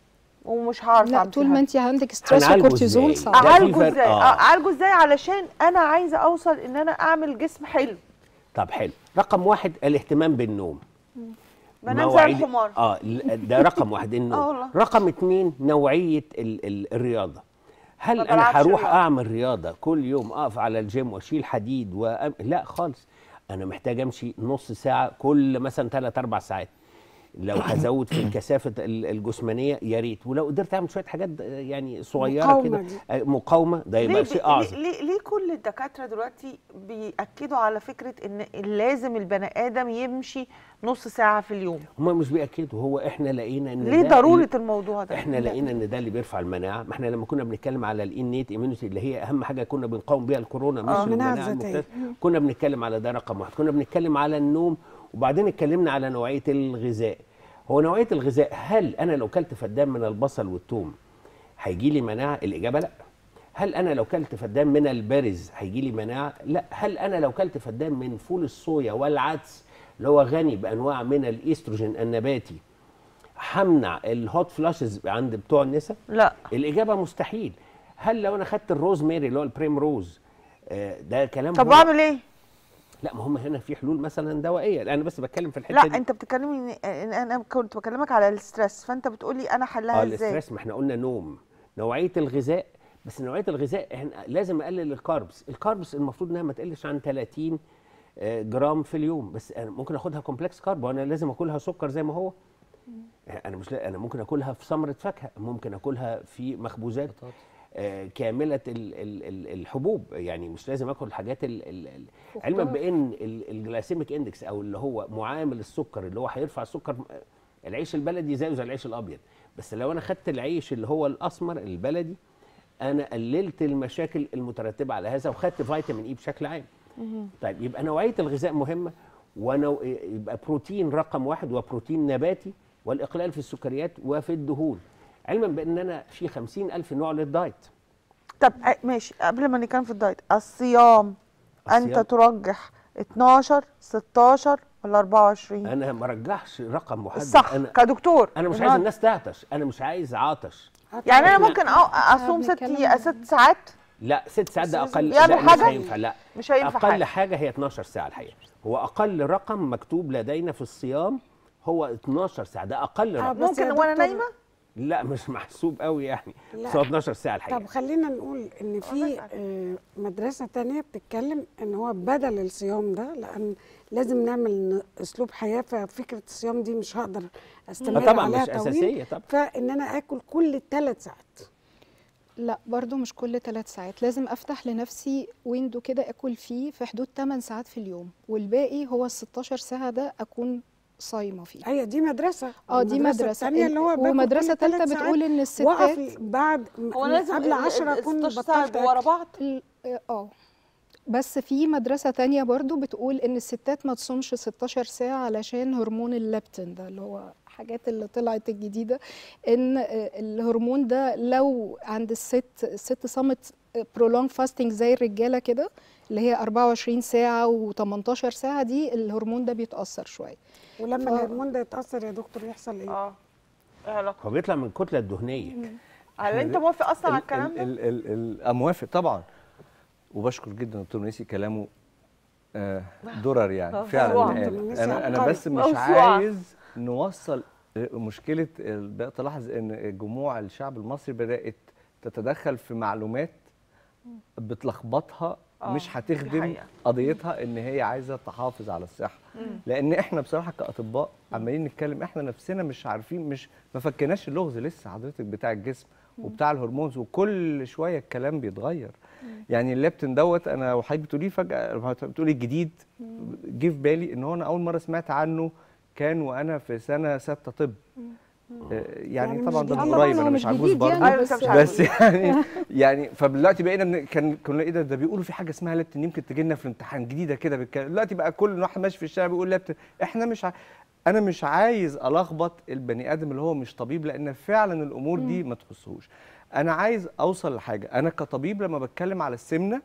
ومش هعرف لا اعمل طول فيه ما حاجة. انت عندك ستريس هنعالجه وكورتيزول إزاي؟ صعب ده في اعالجه فرق- ازاي آه. آه، اعالجه ازاي علشان انا عايزه اوصل ان انا اعمل جسم حلو طب حلو رقم واحد الاهتمام بالنوم بنام زي مواعيد- الحمار اه ل- ده رقم واحد آه النوم والله. رقم اتنين نوعيه ال ال الرياضه هل ما انا بلعبش هروح رياضة. اعمل رياضه كل يوم اقف على الجيم واشيل حديد وأم... لا خالص انا محتاج امشي نص ساعه كل مثلا 3 4 ساعات لو هزود في الكثافه ال- الجسمانيه يا ريت ولو قدرت اعمل شويه حاجات يعني صغيره مقاومة كده دي. آه، مقاومه ده ليه, يبقى بي... شيء اعظم ليه, ليه كل الدكاتره دلوقتي بياكدوا على فكره ان لازم البني ادم يمشي نص ساعه في اليوم هم مش بياكدوا هو احنا لقينا ان ليه ده ضروره الموضوع ده احنا لقينا ان ده اللي بيرفع المناعه ما احنا لما كنا بنتكلم على الانيت اميونيتي اللي هي اهم حاجه كنا بنقاوم بيها الكورونا مش آه. المناعة المناعه الذاتية. المكتسبه كنا بنتكلم على ده رقم واحد كنا بنتكلم على النوم وبعدين اتكلمنا على نوعيه الغذاء هو نوعيه الغذاء هل انا لو كلت فدان من البصل والثوم هيجي لي مناعه الاجابه لا هل انا لو كلت فدان من البرز هيجي لي مناعه لا هل انا لو كلت فدان من فول الصويا والعدس اللي هو غني بانواع من الايستروجين النباتي همنع الهوت فلاشز عند بتوع النساء لا الاجابه مستحيل هل لو انا خدت الروز ميري اللي هو البريم روز آه، ده كلام طب هو- اعمل ايه لا ما هم هنا في حلول مثلا دوائيه انا بس بتكلم في الحته لا دي انت بتتكلمي إن- إن انا كنت بكلمك على الستريس فانت بتقولي انا اه حلها ازاي الاستريس ما احنا قلنا نوم نوعيه الغذاء بس نوعيه الغذاء احنا لازم اقلل الكاربس الكاربس المفروض انها ما تقلش عن 30 آه، جرام في اليوم بس انا ممكن اخدها كومبلكس كارب وانا لازم اكلها سكر زي ما هو انا مش لا انا ممكن اكلها في ثمره فاكهه ممكن اكلها في مخبوزات آه، كامله ال ال ال الحبوب يعني مش لازم اكل الحاجات ال ال ال علما بان ال- الجلايسيميك اندكس او اللي هو معامل السكر اللي هو هيرفع السكر آه، العيش البلدي زيه زي العيش الابيض بس لو انا خدت العيش اللي هو الاسمر البلدي انا قللت المشاكل المترتبه على هذا وخدت فيتامين اي بشكل عام طيب يبقى نوعيه الغذاء مهمه ونو... يبقى بروتين رقم واحد وبروتين نباتي والاقلال في السكريات وفي الدهون علما بان انا في خمسين الف نوع للدايت طب آه، ماشي قبل ما نتكلم في الدايت الصيام انت الصيام. ترجح 12 16 ولا 24 انا ما رجحش رقم محدد صح انا كدكتور انا مش إن عايز هو- الناس تعطش انا مش عايز عطش يعني انا إحنا- ممكن أو- اصوم ست بنتكلم- ست ساعات لا ست ساعات ده بس اقل لازم لا يعمل مش حاجة؟ هينفع لا مش هينفع اقل حاجة. حاجه هي 12 ساعه الحقيقه هو اقل رقم مكتوب لدينا في الصيام هو 12 ساعه ده اقل آه، رقم بس ممكن يا وانا دكتور- نايمه لا مش محسوب قوي يعني لا. بس هو 12 ساعه الحقيقه طب خلينا نقول ان في آه، مدرسه تانية بتتكلم ان هو بدل الصيام ده لان لازم نعمل ن- اسلوب حياه ففكره الصيام دي مش هقدر استمر آه، طبعا عليها مش طويل اساسيه طبعا فان انا اكل كل ثلاث ساعات لا برضو مش كل ثلاث ساعات لازم افتح لنفسي ويندو كده اكل فيه في حدود 8 ساعات في اليوم والباقي هو ال 16 ساعه ده اكون صايمه فيه هي دي مدرسه اه دي المدرسة مدرسه التانية اللي هو باكل ومدرسه كل ثلاث ثالثه ساعات بتقول ان الستات واقف بعد هو من لازم قبل ال- 10 ال- اكون 16 ساعة بطلت يبقوا ورا أكل. بعض ال- اه بس في مدرسة تانية برضو بتقول ان الستات ما تصومش 16 ساعة علشان هرمون الليبتين ده اللي هو حاجات اللي طلعت الجديدة ان آه، الهرمون ده لو عند الست الست صامت prolonged fasting زي الرجالة كده اللي هي 24 ساعة و18 ساعة دي الهرمون ده بيتأثر شوية ولما ف- الهرمون ده يتاثر يا دكتور يحصل ايه؟ اه ايه علاقه هو بيطلع من الكتله الدهنيه هل انت موافق اصلا على ال- الكلام ال- ده ال- ال- ال- موافق طبعا وبشكر جدا دكتور نسي كلامه آه، درر يعني موسوعة. فعلا دكتور قال. نسي انا انا عبقري. بس مش موسوعة. عايز نوصل مشكله ال- بقيت الاحظ ان جموع الشعب المصري بدات تتدخل في معلومات بتلخبطها آه، مش دي هتخدم حقيقة. قضيتها ان هي عايزه تحافظ على الصحه لان احنا بصراحه كاطباء عمالين نتكلم احنا نفسنا مش عارفين مش ما فكناش اللغز لسه حضرتك بتاع الجسم وبتاع الهرمونز وكل شويه الكلام بيتغير يعني الليبتين دوت انا وحضرتك بتقوليه فجاه بتقولي الجديد جه في بالي ان هو انا اول مره سمعت عنه كان وانا في سنه سته طب آه، يعني, يعني مش طبعا ده جديد. من طبعاً قريب هو انا مش مش عجوز جديد برضه يعني أيوة، أنت بس مش عارف. بس يعني يعني فدلوقتي بقينا بن- كان كنا ايه ده ده بيقولوا في حاجه اسمها ليبتين يمكن تجي لنا في الامتحان جديده كده بالكلام دلوقتي بقى كل واحد ماشي في الشارع بيقول ليبتين احنا مش ع... انا مش عايز الخبط البني ادم اللي هو مش طبيب لان فعلا الامور دي ما تخصهوش انا عايز اوصل لحاجه انا كطبيب لما بتكلم على السمنه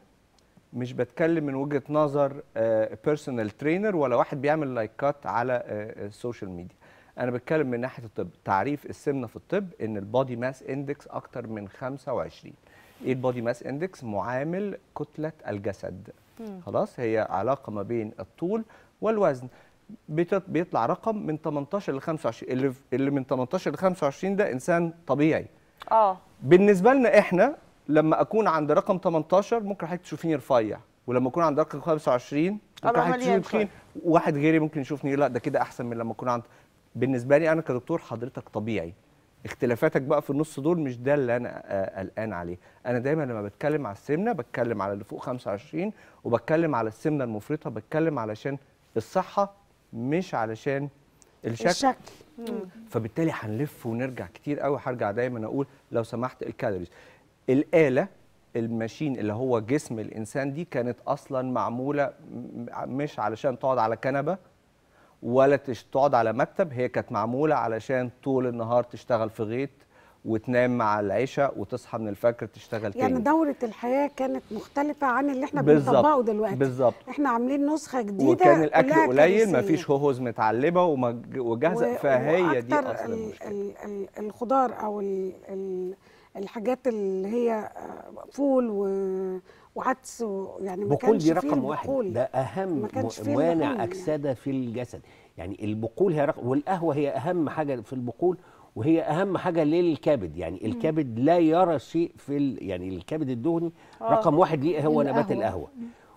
مش بتكلم من وجهه نظر بيرسونال ترينر ولا واحد بيعمل لايكات على آه، السوشيال ميديا انا بتكلم من ناحيه الطب تعريف السمنه في الطب ان البودي ماس اندكس اكتر من 25 ايه البودي ماس اندكس معامل كتله الجسد خلاص هي علاقه ما بين الطول والوزن بت- بيطلع رقم من 18 ل 25 اللي اللي من 18 ل 25 ده انسان طبيعي اه بالنسبه لنا احنا لما اكون عند رقم 18 ممكن حضرتك تشوفيني رفيع ولما اكون عند رقم 25 ممكن أبقى حضرتك مليان تشوفيني تخين واحد غيري ممكن يشوفني لا ده كده احسن من لما اكون عند بالنسبه لي انا كدكتور حضرتك طبيعي اختلافاتك بقى في النص دول مش ده اللي انا آه، قلقان عليه انا دايما لما بتكلم على السمنه بتكلم على اللي فوق 25 وبتكلم على السمنه المفرطه بتكلم علشان الصحه مش علشان الشكل الشكل فبالتالي هنلف ونرجع كتير قوي هرجع دايما اقول لو سمحت الكالوريز الاله الماشين اللي هو جسم الانسان دي كانت اصلا معموله م- مش علشان تقعد على كنبه ولا تش- تقعد على مكتب هي كانت معموله علشان طول النهار تشتغل في غيط وتنام مع العشاء وتصحى من الفجر تشتغل يعني تاني دورة الحياة كانت مختلفة عن اللي احنا بالظبط، بنطبقه دلوقتي بالظبط. احنا عاملين نسخة جديدة وكان الاكل كلها قليل كارثية. مفيش هوهوز متعلبه ومج- وجاهزه و- فهي دي وأكتر اصل ال- المشكله ال- ال- الخضار او ال- ال- الحاجات اللي هي آه، فول و- وعدس و- يعني ما بقول كانش دي فيه رقم واحد البقول. ده اهم ما كانش فيه موانع اللحوم يعني. اكسده في الجسد يعني البقول هي رقم والقهوه هي اهم حاجه في البقول وهي اهم حاجه للكبد يعني الكبد لا يرى شيء في ال... يعني الكبد الدهني آه. رقم واحد ليه هو نبات القهوة. القهوه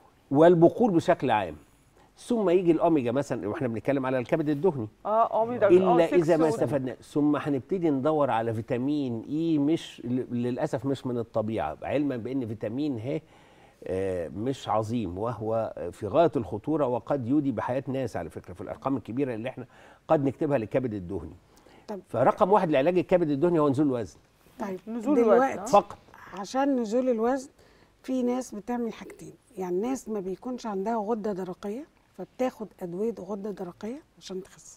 والبقول بشكل عام ثم يجي الاوميجا مثلا واحنا بنتكلم على الكبد الدهني اه اوميجا الا آه، اذا ما 6 استفدنا ثم هنبتدي ندور على فيتامين اي مش ل- للاسف مش من الطبيعه علما بان فيتامين ه آه، مش عظيم وهو في غايه الخطوره وقد يودي بحياه ناس على فكره في الارقام الكبيره اللي احنا قد نكتبها للكبد الدهني طب فرقم واحد لعلاج الكبد الدهني هو نزول الوزن طيب نزول الوزن، دلوقتي آه. فقط عشان نزول الوزن في ناس بتعمل حاجتين يعني ناس ما بيكونش عندها غدة درقية فبتاخد أدوية غدة درقية عشان تخس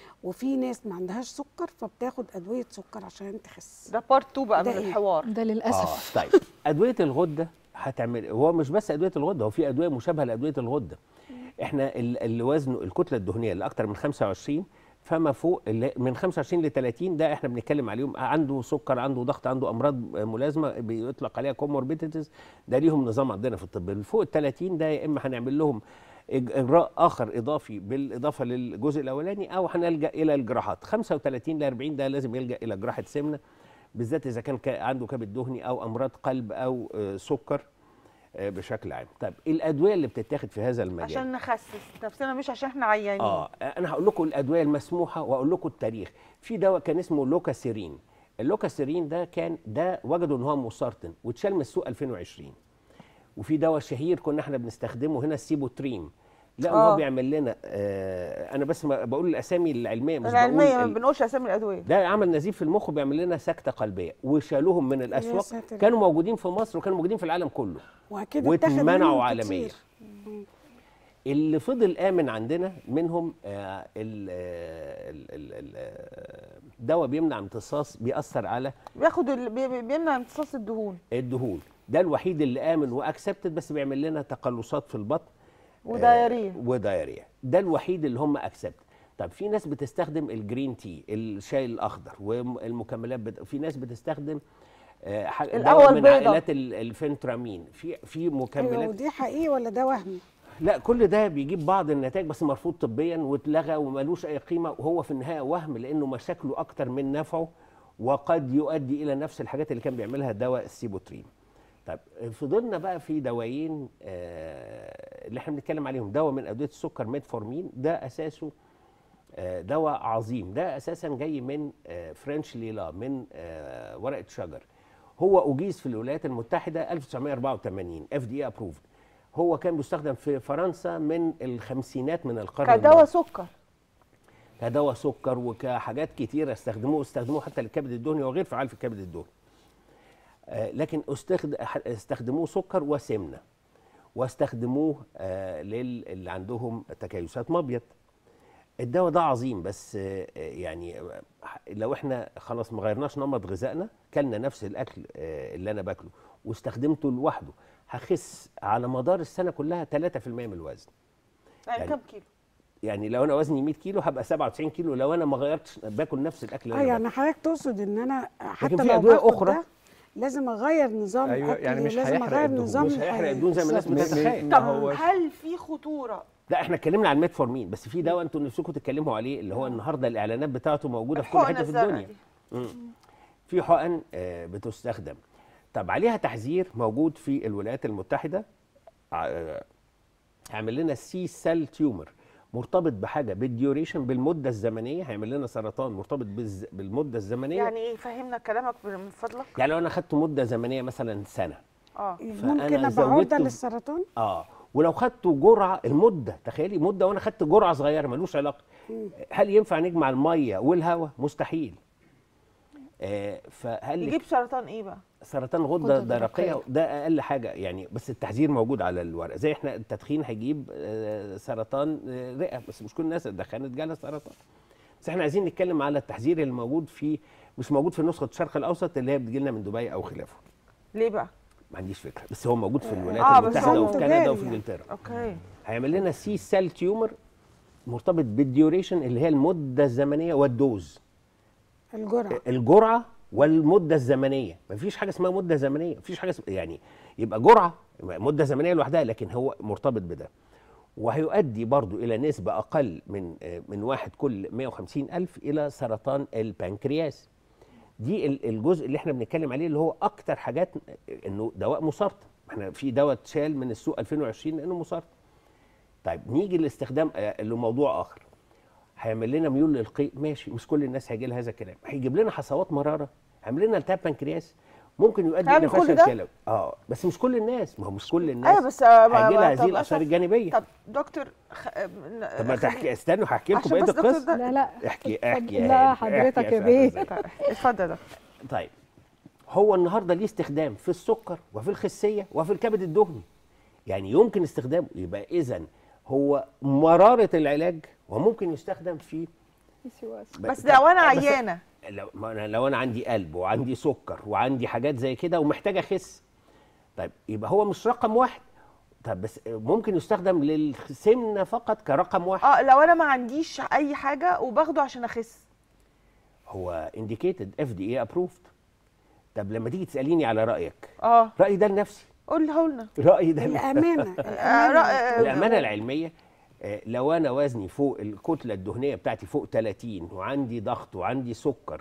وفي ناس ما عندهاش سكر فبتاخد أدوية سكر عشان تخس ده بارت 2 بقى ده من إيه؟ الحوار ده للاسف اه طيب ادويه الغده هتعمل هو مش بس ادويه الغده هو في ادويه مشابهه لادويه الغده احنا ال- اللي وزنه الكتله الدهنيه اللي اكتر من 25 فما فوق اللي من 25 ل 30 ده احنا بنتكلم عليهم عنده سكر عنده ضغط عنده امراض ملازمه بيطلق عليها كوموربيديتيز ده ليهم نظام عندنا في الطب اللي فوق ال 30 ده يا اما هنعمل لهم إج- اجراء اخر اضافي بالاضافه للجزء الاولاني او هنلجا الى الجراحات 35 ل 40 ده لازم يلجا الى جراحه سمنه بالذات اذا كان كا- عنده كبد دهني او امراض قلب او آه، سكر آه، بشكل عام طيب الادويه اللي بتتاخد في هذا المجال عشان نخسس نفسنا مش عشان احنا عيانين اه انا هقول لكم الادويه المسموحه واقول لكم التاريخ في دواء كان اسمه لوكاسيرين اللوكاسيرين ده كان ده وجدوا ان هو مسرطن واتشال من السوق 2020 وفي دواء شهير كنا احنا بنستخدمه هنا السيبوتريم لا آه. هو بيعمل لنا آه انا بس ما بقول الاسامي العلميه مش العلميه بقول ما ال- بنقولش اسامي الادويه ده عمل نزيف في المخ وبيعمل لنا سكته قلبيه وشالوهم من الاسواق ساتر. كانوا موجودين في مصر وكانوا موجودين في العالم كله واكيد اتاخد واتمنعوا منهم عالميا كتير. اللي فضل امن عندنا منهم آه، ال- آه، ال- ال- ال- آه، دواء بيمنع امتصاص بيأثر على بياخد ال... بي- بي- بيمنع امتصاص الدهون الدهون ده الوحيد اللي امن واكسبتد بس بيعمل لنا تقلصات في البطن ودايريه آه، ودايريه ده الوحيد اللي هم اكسبت طب في ناس بتستخدم الجرين تي الشاي الاخضر والمكملات بت... في ناس بتستخدم آه، ح- القهوة دواء من البيضاء. عائلات ال- الفنترامين في في ايوه مكملات ودي حقيقي ولا ده وهم لا كل ده بيجيب بعض النتائج بس مرفوض طبيا واتلغى وملوش اي قيمه وهو في النهايه وهم لانه مشاكله اكتر من نفعه وقد يؤدي الى نفس الحاجات اللي كان بيعملها دواء السيبوترين. طيب فضلنا بقى في دوايين آه اللي احنا بنتكلم عليهم دواء من ادويه السكر ميتفورمين ده اساسه آه دواء عظيم ده اساسا جاي من آه فرنش ليلا من آه ورقه شجر هو اجيز في الولايات المتحده 1984 اف دي ابروفد هو كان بيستخدم في فرنسا من الخمسينات من القرن كدواء الماضي. سكر كدواء سكر وكحاجات كتيره استخدموه استخدموه حتى للكبد الدهني وغير فعال في الكبد الدهني آه، لكن استخد... ح- استخدموه سكر وسمنه واستخدموه آه، لل اللي عندهم تكيسات مبيض الدواء ده عظيم بس آه، آه، يعني آه، لو احنا خلاص ما غيرناش نمط غذائنا كلنا نفس الاكل آه، اللي انا باكله واستخدمته لوحده هخس على مدار السنه كلها 3% من الوزن يعني يعني- كم كيلو يعني لو انا وزني 100 كيلو هبقى 97 كيلو لو انا ما غيرتش باكل نفس الاكل اللي اه انا يعني حضرتك تقصد ان انا حتى في لو أدوية باخد أخرى. ده لازم اغير نظام أيوة، اكلي يعني مش ولازم هيحرق اغير الدهون. نظام مش هيحرق الحياة. الدهون زي ما الناس بالظبط. بتتخيل. ما طب هو هل في خطوره لا احنا اتكلمنا عن ميتفورمين بس في دواء انتوا نفسكم تتكلموا عليه اللي هو النهارده الاعلانات بتاعته موجوده في كل الحقنة حته في الزرقاء الدنيا دي. مم. في حقن آه، بتستخدم طب عليها تحذير موجود في الولايات المتحده ع- هيعمل لنا سي سيل تيومر مرتبط بحاجه بالديوريشن بالمده الزمنيه هيعمل لنا سرطان مرتبط بالز... بالمده الزمنيه يعني ايه فهمنا كلامك من فضلك يعني لو انا خدت مده زمنيه مثلا سنه اه ممكن فأنا ابقى عرضه زودته- للسرطان اه ولو خدته جرعه المده تخيلي مده وانا خدت جرعه صغيره ملوش علاقه هل ينفع نجمع الميه والهواء مستحيل آه فهل يجيب سرطان ايه بقى سرطان غده غدة درقيه درقية. ده اقل حاجه يعني بس التحذير موجود على الورق زي احنا التدخين هيجيب آه سرطان آه رئه بس مش كل الناس اللي دخنت جالها سرطان بس احنا عايزين نتكلم على التحذير اللي موجود في مش موجود في نسخه الشرق الاوسط اللي هي بتجي لنا من دبي او خلافه ليه بقى ما عنديش فكره بس هو موجود في الولايات آه، بس المتحده هو وفي كندا تجاري وفي يعني. انجلترا اوكي هيعمل لنا سي سيل تيومر مرتبط بالديوريشن اللي هي المده الزمنيه والدوز الجرعه الجرعه والمده الزمنيه مفيش حاجه اسمها مده زمنيه مفيش حاجه اسم... يعني يبقى جرعه مده زمنيه لوحدها لكن هو مرتبط بده وهيؤدي برضو الى نسبه اقل من آه، من واحد كل 150 الف الى سرطان البنكرياس دي ال- الجزء اللي احنا بنتكلم عليه اللي هو اكتر حاجات انه دواء مسرطن احنا في دواء اتشال من السوق 2020 لانه مسرطن طيب نيجي لاستخدام آه، لموضوع اخر هيعمل لنا ميول للقيء ماشي مش كل الناس هيجي لها هذا الكلام هيجيب لنا حصوات مراره هيعمل لنا التهاب بنكرياس ممكن يؤدي هيعمل الى كل فشل ده؟ كلوي اه بس مش كل الناس ما هو مش كل الناس ايوه بس آه، ما- هيجي ما- لها طب هذه الاثار أشرف، الجانبيه طب دكتور خ... طب ما تحكي استنوا هحكي لكم عشان بقيه بس دكتور القصه ده- لا لا احكي اتفضل. احكي يا لا هاني، حضرتك احكي يا بيه فهد. اتفضل ده طيب هو النهارده ليه استخدام في السكر وفي الخسيه وفي الكبد الدهني يعني يمكن استخدامه يبقى اذا هو مراره العلاج وممكن يستخدم في بس لو انا بس- عيانه لو ما أنا لو انا عندي قلب وعندي سكر وعندي حاجات زي كده ومحتاج اخس طيب يبقى هو مش رقم واحد طب بس ممكن يستخدم للسمنه فقط كرقم واحد اه لو انا ما عنديش اي حاجه وباخده عشان اخس هو انديكيتد اف دي اي ابروفد طب لما تيجي تساليني على رايك اه رايي ده لنفسي قوله لنا رايي ده لنفسي. الامانه آه، الامانه رأ- الامانه العلميه آه، لو انا وزني فوق الكتله الدهنيه بتاعتي فوق 30 وعندي ضغط وعندي سكر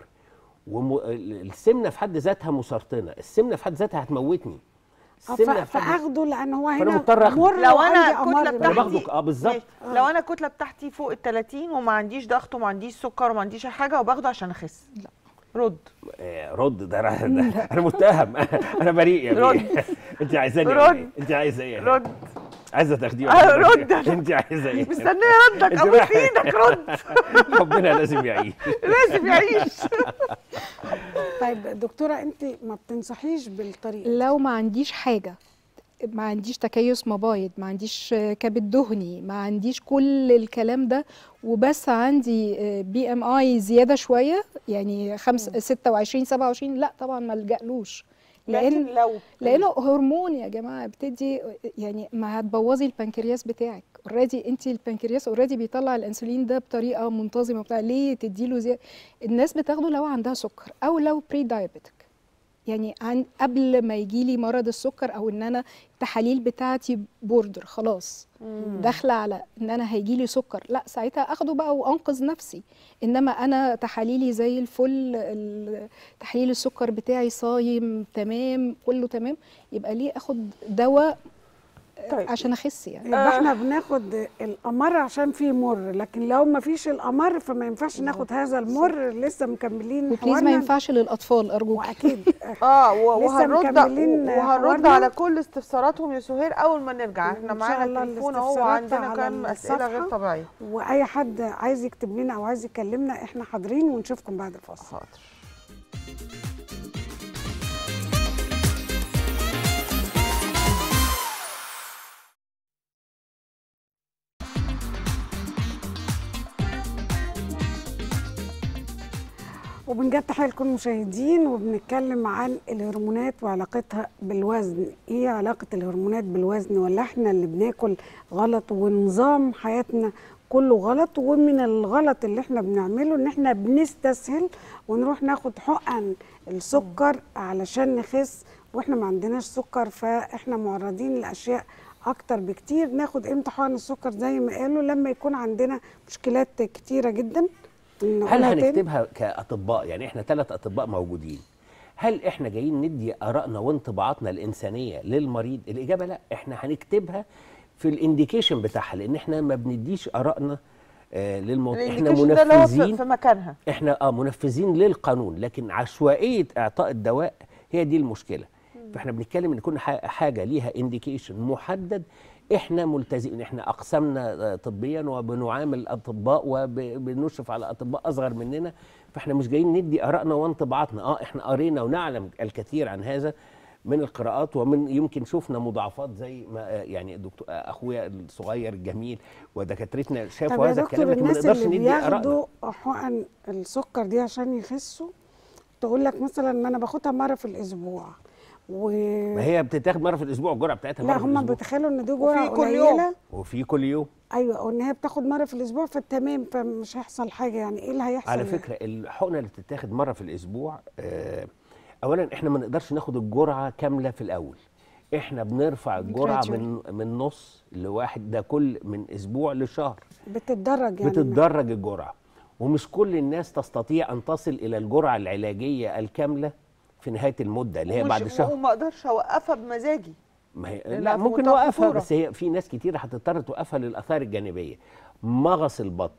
والسمنه في حد ذاتها مسرطنه السمنه في حد ذاتها هتموتني آه، السمنه ف- في حد فاخده لان هو فأنا هنا مضطر أخده. لو مر انا وعندي الكتله أمر أنا بتاعتي باخده- آه، بالظبط. ماشي. لو انا الكتله بتاعتي فوق ال 30 وما عنديش ضغط وما عنديش سكر وما عنديش اي حاجه وباخده عشان اخس لا. رد آه، رد ده, ده انا متهم انا بريء يا رد. بيه انت عايزاني رد. أعمل إيه؟ انت عايزه ايه رد عايزه تاخديه آه، ولا رد. انت عايزه ايه مستنيه ردك أنت ابوس رايحة- ايدك رد ربنا لازم يعيش لازم يعيش طيب دكتوره انت ما بتنصحيش بالطريقه لو ما عنديش حاجه ما عنديش تكيس مبايض ما عنديش آه، كبد دهني ما عنديش كل الكلام ده وبس عندي بي ام اي زياده شويه يعني خمس 26 27 لا طبعا ما الجألوش لان لكن لو لانه هرمون يا جماعه بتدي يعني ما هتبوظي البنكرياس بتاعك اوريدي انت البنكرياس اوريدي بيطلع الانسولين ده بطريقه منتظمه بتاع ليه تديله زياده الناس بتاخده لو عندها سكر او لو بري دايابيتك يعني عن قبل ما يجي لي مرض السكر او ان انا التحاليل بتاعتي بوردر خلاص داخله على ان انا هيجي لي سكر لا ساعتها اخده بقى وانقذ نفسي انما انا تحاليلي زي الفل ال- تحليل السكر بتاعي صايم تمام كله تمام يبقى ليه اخد دواء طيب. عشان اخس يعني يبقى احنا بناخد القمر عشان فيه مر لكن لو ما فيش القمر فما ينفعش ناخد هذا المر لسه مكملين وبليز ما حوارنا ينفعش للاطفال ارجوك واكيد اه و- لسه وهنرد مكملين وهنرد حوارنا. على كل استفساراتهم يا سهير اول ما نرجع احنا إن شاء معانا الله التليفون اهو الاستفسارات وعندنا على كام اسئله غير الصفحة. طبيعيه واي حد عايز يكتب لنا او عايز يكلمنا احنا حاضرين ونشوفكم بعد الفاصل حاضر وبنجد تحية لكل المشاهدين وبنتكلم عن الهرمونات وعلاقتها بالوزن ايه علاقة الهرمونات بالوزن ولا احنا اللي بناكل غلط ونظام حياتنا كله غلط ومن الغلط اللي احنا بنعمله ان احنا بنستسهل ونروح ناخد حقن السكر علشان نخس واحنا ما عندناش سكر فاحنا معرضين لاشياء اكتر بكتير ناخد امتى حقن السكر زي ما قالوا لما يكون عندنا مشكلات كتيرة جدا هل نقولها تاني؟ هنكتبها كاطباء يعني احنا ثلاث اطباء موجودين هل احنا جايين ندي ارائنا وانطباعاتنا الانسانيه للمريض الاجابه لا احنا هنكتبها في الانديكيشن بتاعها لان احنا ما بنديش ارائنا آه للموضوع احنا الإنديكيشن ده اللي هو في- منفذين في مكانها احنا اه منفذين للقانون لكن عشوائيه اعطاء الدواء هي دي المشكله فاحنا بنتكلم ان كل ح- حاجه ليها انديكيشن محدد احنا ملتزمين احنا اقسامنا آه، طبيا وبنعامل الاطباء وبنشرف على اطباء اصغر مننا فاحنا مش جايين ندي ارائنا وانطباعاتنا اه احنا قرينا ونعلم الكثير عن هذا من القراءات ومن يمكن شفنا مضاعفات زي ما آه، يعني الدكتور آه، اخويا الصغير الجميل ودكاترتنا طب شافوا يا هذا دكتور الكلام لكن ما الناس نقدرش اللي ندي ارائنا بياخدوا حقن السكر دي عشان يخسوا تقول لك مثلا ما انا باخدها مره في الاسبوع و ما هي بتتاخد مره في الاسبوع الجرعه بتاعتها لا مره في هم الاسبوع بيتخيلوا ان دي جرعه كل يوم. قليله وفي كل يوم ايوه وان هي بتاخد مره في الاسبوع فتمام فمش هيحصل حاجه يعني ايه اللي هيحصل على يعني؟ فكره الحقنه اللي بتتاخد مره في الاسبوع آه، اولا احنا ما نقدرش ناخد الجرعه كامله في الاول احنا بنرفع الجرعه Gradual. من من نص لواحد ده كل من اسبوع لشهر بتتدرج يعني بتتدرج الجرعه ومش كل الناس تستطيع ان تصل الى الجرعه العلاجيه الكامله في نهايه المده اللي هي ومش- بعد شهر وما اقدرش اوقفها بمزاجي ما هي لأنها لا في ممكن منتهى نوقفها الخطورة. بس هي في ناس كتير هتضطر توقفها للاثار الجانبيه مغص البطن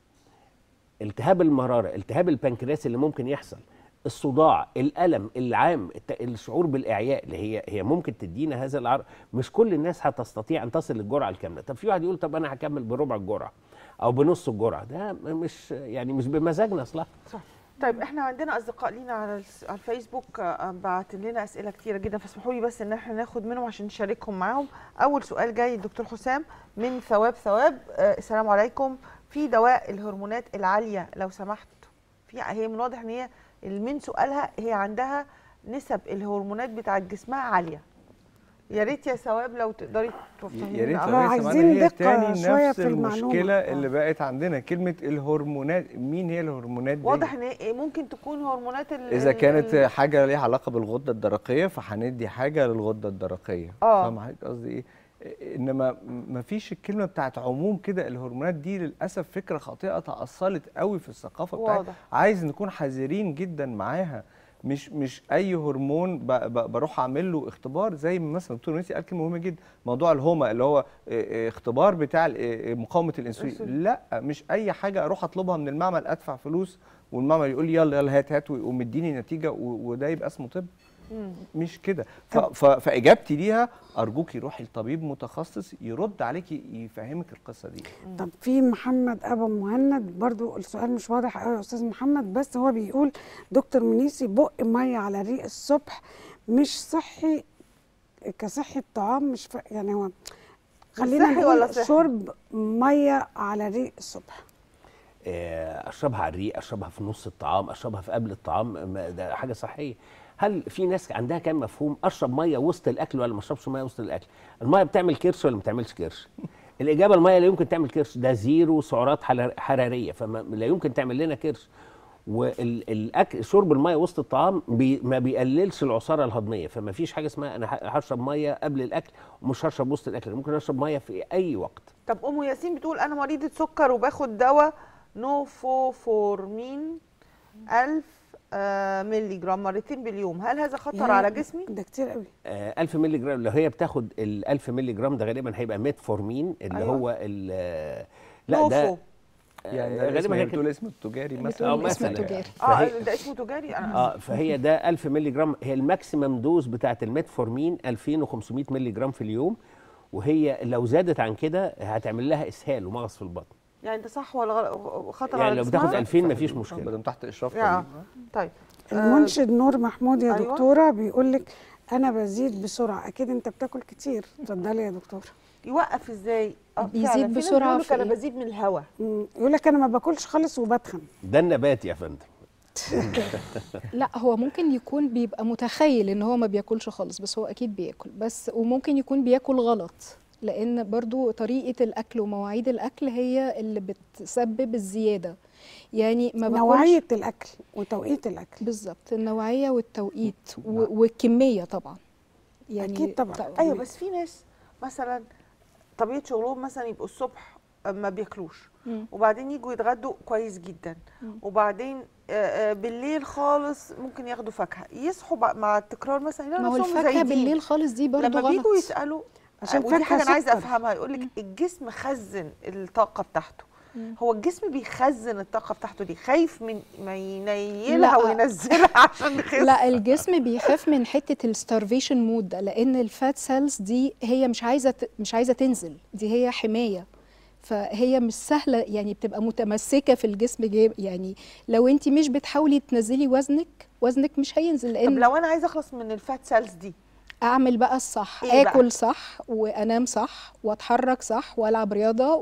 التهاب المراره التهاب البنكرياس اللي ممكن يحصل الصداع الالم العام الت- الشعور بالاعياء اللي هي هي ممكن تدينا هذا العرض مش كل الناس هتستطيع ان تصل للجرعه الكامله طب في واحد يقول طب انا هكمل بربع الجرعه او بنص الجرعه ده مش يعني مش بمزاجنا اصلا صح طيب احنا عندنا اصدقاء لينا على الس- على الفيسبوك آه، بعت لنا اسئله كتيره جدا فاسمحوا لي بس ان احنا ناخد منهم عشان نشاركهم معاهم اول سؤال جاي الدكتور حسام من ثواب ثواب آه، السلام عليكم في دواء الهرمونات العاليه لو سمحت في هي من واضح ان هي من سؤالها هي عندها نسب الهرمونات بتاعت جسمها عاليه يا ريت يا ثواب لو تقدري تفهمينا يا ريت أكتر. لو هي عايزين سمعنا هي دقة تاني شوية نفس في المعلومة. المشكله آه. اللي بقت عندنا كلمه الهرمونات مين هي الهرمونات دي واضح ان هي ممكن تكون هرمونات ال- اذا ال- كانت ال- حاجه ليها علاقه بالغده الدرقيه فهندي حاجه للغده الدرقيه آه. فاهم حضرتك قصدي ايه انما ما فيش الكلمه بتاعت عموم كده الهرمونات دي للاسف فكره خاطئه تاصلت قوي في الثقافه بتاعتنا واضح. عايز نكون حذرين جدا معاها مش مش اي هرمون ب- ب- بروح اعمل له اختبار زي ما مثلا دكتور نسي قال كلمه مهمه جدا موضوع الهوما اللي هو اه، اه، اختبار بتاع ال- اه، مقاومه الانسولين الأنسولين. لا مش اي حاجه اروح اطلبها من المعمل ادفع فلوس والمعمل يقول لي يلا يلا هات هات ويقوم مديني نتيجه و- وده يبقى اسمه طب مش كده ف... ف... فاجابتي ليها ارجوكي روحي لطبيب متخصص يرد عليكي يفهمك القصه دي طب في محمد ابو مهند برضو السؤال مش واضح قوي يا استاذ محمد بس هو بيقول دكتور منيسي بق ميه على ريق الصبح مش صحي كصحة طعام مش ف... يعني هو خلينا صحي ولا نقول صحي؟ شرب ميه على ريق الصبح آه، اشربها على الريق اشربها في نص الطعام اشربها في قبل الطعام ما ده حاجه صحيه هل في ناس عندها كام مفهوم اشرب ميه وسط الاكل ولا ما اشربش ميه وسط الاكل الميه بتعمل كرش ولا ما بتعملش كرش الاجابه الميه لا يمكن تعمل كرش ده زيرو سعرات حرار- حراريه فما لا يمكن تعمل لنا كرش والاكل شرب الميه وسط الطعام بي ما بيقللش العصاره الهضميه فما فيش حاجه اسمها انا ه- هشرب ميه قبل الاكل ومش هشرب وسط الاكل ممكن اشرب ميه في اي وقت طب ام ياسين بتقول انا مريضه سكر وباخد دواء نوفوفورمين 1000 آه، مللي جرام مرتين باليوم هل هذا خطر يا- على جسمي ده كتير قوي آه، 1000 مللي جرام لو هي بتاخد ال 1000 مللي جرام ده غالبا هيبقى ميتفورمين اللي أيوة. هو ال لا نوفو ده يعني آه، ده غالبا هي هي بتقول اسمه التجاري مثلا أو بتقول اسم مثلاً. تجاري اه فهي- ده اسمه تجاري انا اه فهي ده 1000 مللي جرام هي الماكسيمم دوز بتاعت الميتفورمين 2500 مللي جرام في اليوم وهي لو زادت عن كده هتعمل لها اسهال ومغص في البطن يعني ده صح ولا غلط خطر يعني على لو جسمها؟ بتاخد 2000 مفيش ما مشكله دام تحت اشراف يا. طبيب طيب آه، المنشد نور محمود يا أيوة. دكتوره بيقول لك انا بزيد بسرعه اكيد انت بتاكل كتير اتفضلي يا دكتوره يوقف ازاي آه، بيزيد فعلاً. في ناس بسرعة بيقولوا في انا إيه؟ بزيد من الهواء مم، يقول لك انا ما باكلش خالص وبتخن ده النبات يا فندم لا هو ممكن يكون بيبقى متخيل ان هو ما بياكلش خالص بس هو اكيد بياكل بس وممكن يكون بياكل غلط لان برضو طريقه الاكل ومواعيد الاكل هي اللي بتسبب الزياده يعني ما باكلش نوعيه الاكل وتوقيت الاكل بالظبط النوعيه والتوقيت و- والكميه طبعا يعني أكيد طبعاً. ط- ايوه بس في ناس مثلا طبيعه شغلهم مثلا يبقوا الصبح ما بياكلوش مم. وبعدين يجوا يتغدوا كويس جدا مم. وبعدين آه، آه، بالليل خالص ممكن ياخدوا فاكهه يصحوا بع- مع التكرار مثلا يلاقوا ما هو نفسهم الفاكهه زايدين. بالليل خالص دي برضو لما غلط بيجوا يسالوا عشان آه، ودي فاكهة حاجه انا عايزه سكر. افهمها يقول لك الجسم خزن الطاقه بتاعته مم. هو الجسم بيخزن الطاقه بتاعته دي خايف من ما ينيلها لا. وينزلها عشان يخس لا الجسم بيخاف من حته الستارفيشن مود ده لان الفات سيلز دي هي مش عايزه ت- مش عايزه تنزل دي هي حمايه فهي مش سهله يعني بتبقى متمسكه في الجسم جي- يعني لو انت مش بتحاولي تنزلي وزنك وزنك مش هينزل طب لان لو انا عايزه اخلص من الفات سيلز دي اعمل بقى الصح إيه بقى؟ اكل صح وانام صح واتحرك صح والعب رياضه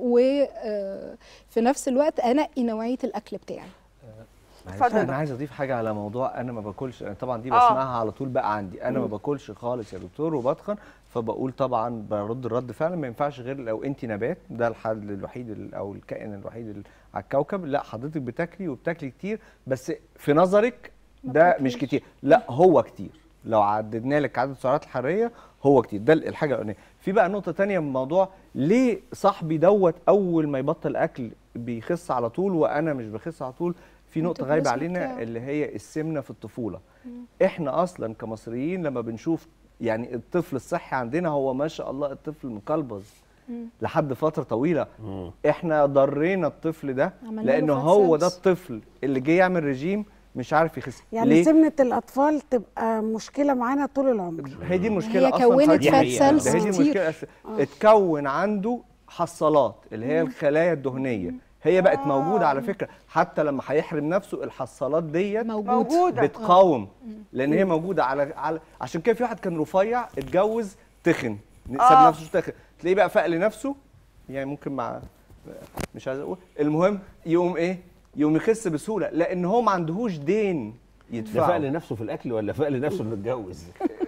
وفي نفس الوقت انقي نوعيه الاكل بتاعي معلش اتفضل. انا عايز اضيف حاجه على موضوع انا ما باكلش أنا طبعا دي آه. بسمعها على طول بقى عندي انا ما باكلش خالص يا دكتور وبتخن فبقول طبعا برد الرد فعلا ما ينفعش غير لو انت نبات ده الحل الوحيد ال- او الكائن الوحيد ال- على الكوكب لا حضرتك بتاكلي وبتاكلي كتير بس في نظرك ما ده بتاكليش. مش كتير لا هو كتير لو عددنا لك عدد السعرات الحراريه هو كتير ده الحاجه الاولانيه في بقى نقطه تانية من الموضوع ليه صاحبي دوت اول ما يبطل اكل بيخس على طول وانا مش بخس على طول في نقطه غايبه الميتابوليزم علينا بتاعه. اللي هي السمنه في الطفوله احنا اصلا كمصريين لما بنشوف يعني الطفل الصحي عندنا هو ما شاء الله الطفل مقلبز لحد فتره طويله احنا ضرينا الطفل ده عملنا له لانه fat هو ده cells. الطفل اللي جه يعمل رجيم مش عارف يخس يعني ليه؟ سمنه الاطفال تبقى مشكله معانا طول العمر هي دي المشكله هي اصلا كونت فجأة. دي فات حقيقة. سيلز ده هي دي كتير المشكله أس- اتكون عنده حصالات اللي هي الخلايا الدهنيه هي بقت موجوده على فكره حتى لما هيحرم نفسه الحصالات ديت موجود موجوده بتقاوم لان هي موجوده على على عشان كده في واحد كان رفيع اتجوز تخن ساب آه. نفسه تخن تلاقيه بقى فاق لنفسه يعني ممكن مع مش عايز اقول المهم يقوم ايه يقوم يخس بسهوله لان هو ما عندهوش دين ده يدفعه فاق لنفسه في الاكل ولا فاق لنفسه انه اتجوز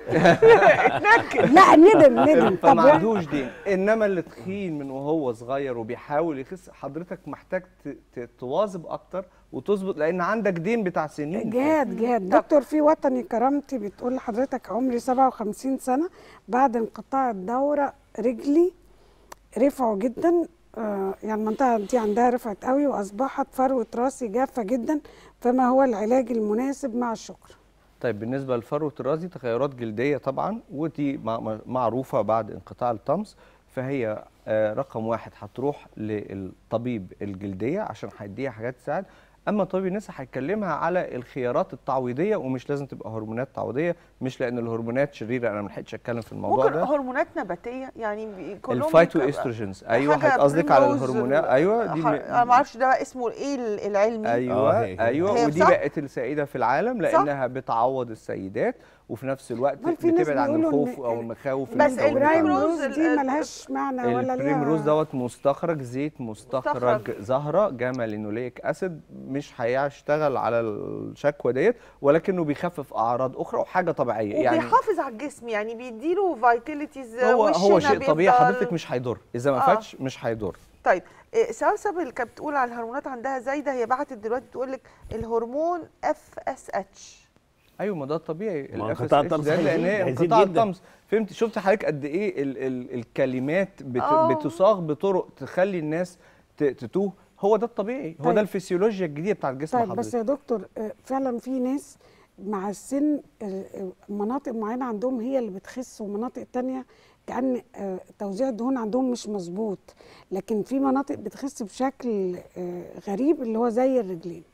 لا ندم ندم طب فما عندوش دين انما اللي تخين من وهو صغير وبيحاول يخس حضرتك محتاج ت- ت- تواظب اكتر وتظبط لان عندك دين بتاع سنين جهاد جهاد دكتور في وطني كرامتي بتقول لحضرتك عمري 57 سنة بعد انقطاع الدورة رجلي رفعوا جدا آه يعني المنطقة دي عندها رفعت قوي وأصبحت فروة راسي جافة جدا فما هو العلاج المناسب مع الشكر طيب بالنسبه لفروه الراسي تغيرات جلديه طبعا ودي مع- مع- معروفه بعد انقطاع الطمس فهي آه، رقم واحد هتروح للطبيب الجلديه عشان هيديها حاجات تساعد اما طبيب النساء هيكلمها على الخيارات التعويضيه ومش لازم تبقى هرمونات تعويضيه مش لان الهرمونات شريره انا ما لحقتش اتكلم في الموضوع ممكن ده هرمونات نباتيه يعني بي- كلهم الفايتو بيبقى- استروجينز ايوه حاجة حضرتك قصدك على بريمروز الهرمونات ال- ايوه دي ح- انا ما اعرفش ده بقى اسمه ايه ال- العلمي ايوه آه، هي- ايوه هي ودي صح؟ بقت السائده في العالم لانها بتعوض السيدات وفي نفس الوقت أمال في ناس بتبعد عن بيقولوا إن الخوف او ال- المخاوف بس اللي البرايم بتزودها. البرايم روز روز دي ال- ملهاش معنى ولا ليها البريم روز دوت مستخرج زيت مستخرج مستخرج. زهره جاما لينوليك اسيد مش هيشتغل على الشكوى ديت ولكنه بيخفف اعراض اخرى وحاجه طبيعيه يعني وبيحافظ على الجسم يعني بيديله فيتاليتيز هو هو شيء طبيعي بيفضل- حضرتك مش هيضر اذا ما آه. فاتش مش هيضر طيب إيه، سوسب اللي كانت بتقول على الهرمونات عندها زايده هي بعتت دلوقتي تقول لك الهرمون اف اس اتش ايوه ما ده الطبيعي ما هو ال انقطاع FSH الطمس ده لان هيزيد- هي هيزيد انقطاع جداً. الطمس فهمت شفت حضرتك قد ايه ال ال الكلمات بت آه. بتصاغ بطرق تخلي الناس ت- تتوه هو ده الطبيعي هو طيب. ده الفسيولوجيا الجديده بتاعت جسم طيب حضرتك بس يا دكتور آه، فعلا في ناس مع السن آه، آه، مناطق معينه عندهم هي اللي بتخس ومناطق تانية كأن آه، توزيع الدهون عندهم مش مظبوط لكن في مناطق بتخس بشكل آه، غريب اللي هو زي الرجلين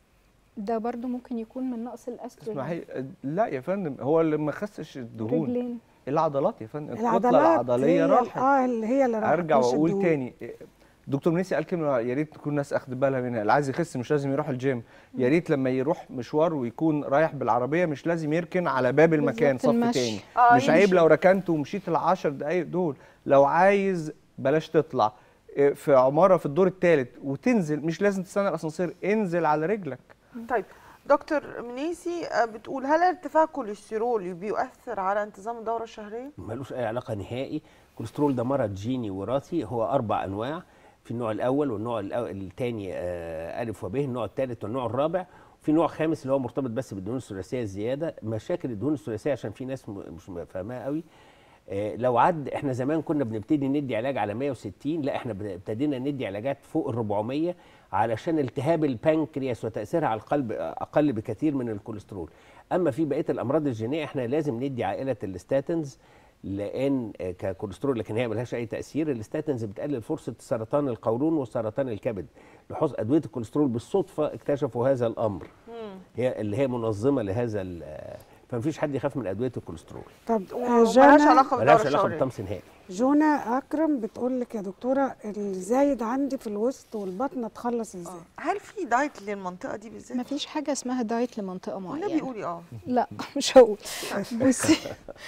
ده برضو ممكن يكون من نقص الاستروجين اسمعي لا يا فندم هو اللي ما خسش الدهون رجلين العضلات يا فندم الكتله العضلات العضليه هي راحت اه اللي هي اللي راحت ارجع مش واقول الدهون. تاني دكتور منيسي قال كلمه يا ريت تكون الناس اخد بالها منها اللي عايز يخس مش لازم يروح الجيم يا ريت لما يروح مشوار ويكون رايح بالعربيه مش لازم يركن على باب المكان بالظبط، صف المشي. تاني آه، مش عيب يمشي. لو ركنت ومشيت العشر دقايق دول لو عايز بلاش تطلع إيه، في عماره في الدور الثالث وتنزل مش لازم تستنى الاسانسير انزل على رجلك طيب دكتور منيسي آه، بتقول هل ارتفاع كوليسترول بيؤثر على انتظام الدوره الشهريه؟ ملوش اي علاقه نهائي الكوليسترول ده مرض جيني وراثي هو اربع انواع في النوع الاول والنوع الثاني الف وب النوع الثالث والنوع الرابع في نوع خامس اللي هو مرتبط بس بالدهون الثلاثيه الزياده مشاكل الدهون الثلاثيه عشان في ناس م- مش فاهماها قوي آه، لو عد احنا زمان كنا بنبتدي ندي علاج على 160 لا احنا بن- ابتدينا ندي علاجات فوق ال 400 علشان التهاب البنكرياس وتاثيرها على القلب اقل بكثير من الكوليسترول اما في بقيه الامراض الجينيه احنا لازم ندي عائله الستاتنز لان آه، ككوليسترول لكن هي ملهاش اي تاثير الستاتنز بتقلل فرصه سرطان القولون وسرطان الكبد لحوظ ادويه الكوليسترول بالصدفه اكتشفوا هذا الامر هي اللي هي منظمه لهذا ال- آه، فمفيش حد يخاف من ادويه الكوليسترول طب آه، ومالهاش جانا علاقه بالدوره ملهاش علاقه الشهريه بالطمس نهائي جونا اكرم بتقول لك يا دكتوره الزايد عندي في الوسط والبطن اتخلص ازاي هل في دايت للمنطقه دي بالذات؟ ما فيش حاجه اسمها دايت لمنطقه والنبي معينه قولي اه لا مش هقول بصي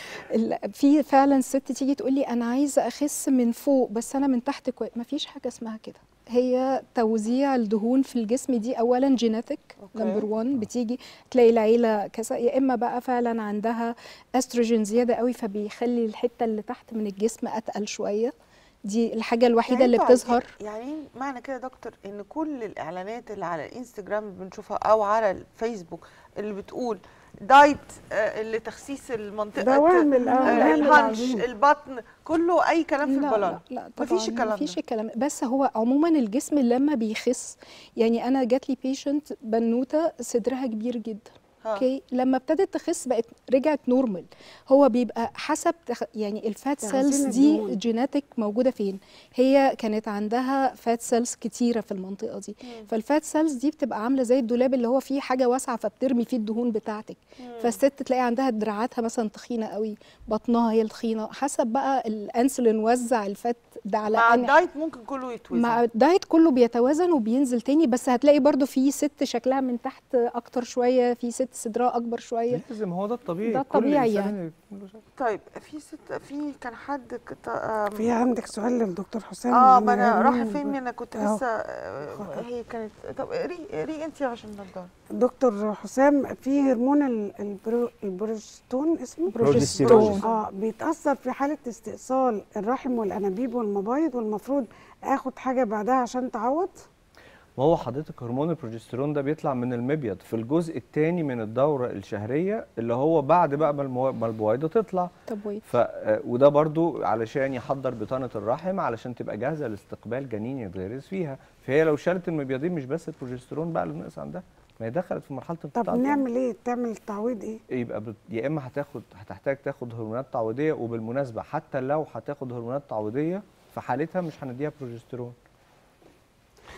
ال- في فعلا ست تيجي تقول لي انا عايزه اخس من فوق بس انا من تحت كويس ما فيش حاجه اسمها كده هي توزيع الدهون في الجسم دي اولا جيناتيك أوكي. نمبر 1 بتيجي تلاقي العيله كذا يا اما بقى فعلا عندها استروجين زياده قوي فبيخلي الحته اللي تحت من الجسم اتقل شويه دي الحاجه الوحيده يعني اللي انتوا عايزين- بتظهر يعني معنى كده يا دكتور ان كل الاعلانات اللي على الانستجرام اللي بنشوفها او على الفيسبوك اللي بتقول دايت آه، لتخسيس المنطقه ده وهم آه، الاوهام الهنش العظيم. البطن كله اي كلام في لا البلان لا لا طبعا مفيش الكلام مفيش ده. الكلام بس هو عموما الجسم لما بيخس يعني انا جات لي بيشنت بنوته صدرها كبير جدا ها. اوكي لما ابتدت تخس بقت رجعت نورمال هو بيبقى حسب تخ... يعني الفات تخزين سيلز دي الدهون. جيناتيك موجوده فين هي كانت عندها فات سيلز كتيره في المنطقه دي فالفات سيلز دي بتبقى عامله زي الدولاب اللي هو فيه حاجه واسعه فبترمي فيه الدهون بتاعتك فالست تلاقي عندها دراعاتها مثلا تخينه قوي بطنها هي التخينه حسب بقى الانسولين وزع الفات ده على مع أنهي- الدايت ممكن كله يتوزن مع الدايت كله بيتوازن وبينزل تاني بس هتلاقي برضو في ست شكلها من تحت اكتر شويه في ست صدرها اكبر شويه لازم هو ده الطبيعي ده كل الطبيعي إنسان يعني. يكون له شكل. طيب في ست في كان حد كت... آم، في عندك سؤال للدكتور حسام اه عن ما انا راح هرمون فين انا كنت أهو. لسه آه، هي كانت طب ري ري انت عشان النضاره دكتور حسام في هرمون ال- البرو البروجستون اسمه بروجستيرون. اه بيتاثر في حاله استئصال الرحم والانابيب والمبايض والمفروض اخد حاجه بعدها عشان تعوض ما هو حضرتك هرمون البروجسترون ده بيطلع من المبيض في الجزء الثاني من الدوره الشهريه اللي هو بعد بقى ما المو- ما البويضه تطلع طب وي ف آه، وده برضو علشان يحضر بطانه الرحم علشان تبقى جاهزه لاستقبال جنين يتغرس فيها فهي لو شالت المبيضين مش بس البروجسترون بقى اللي ناقص عندها ما هي دخلت في مرحله طب انقطاع نعمل ايه تعمل التعويض ايه يبقى بت... يا اما هتاخد هتحتاج تاخد هرمونات تعويضيه وبالمناسبه حتى لو هتاخد هرمونات تعويضيه في حالتها مش هنديها بروجسترون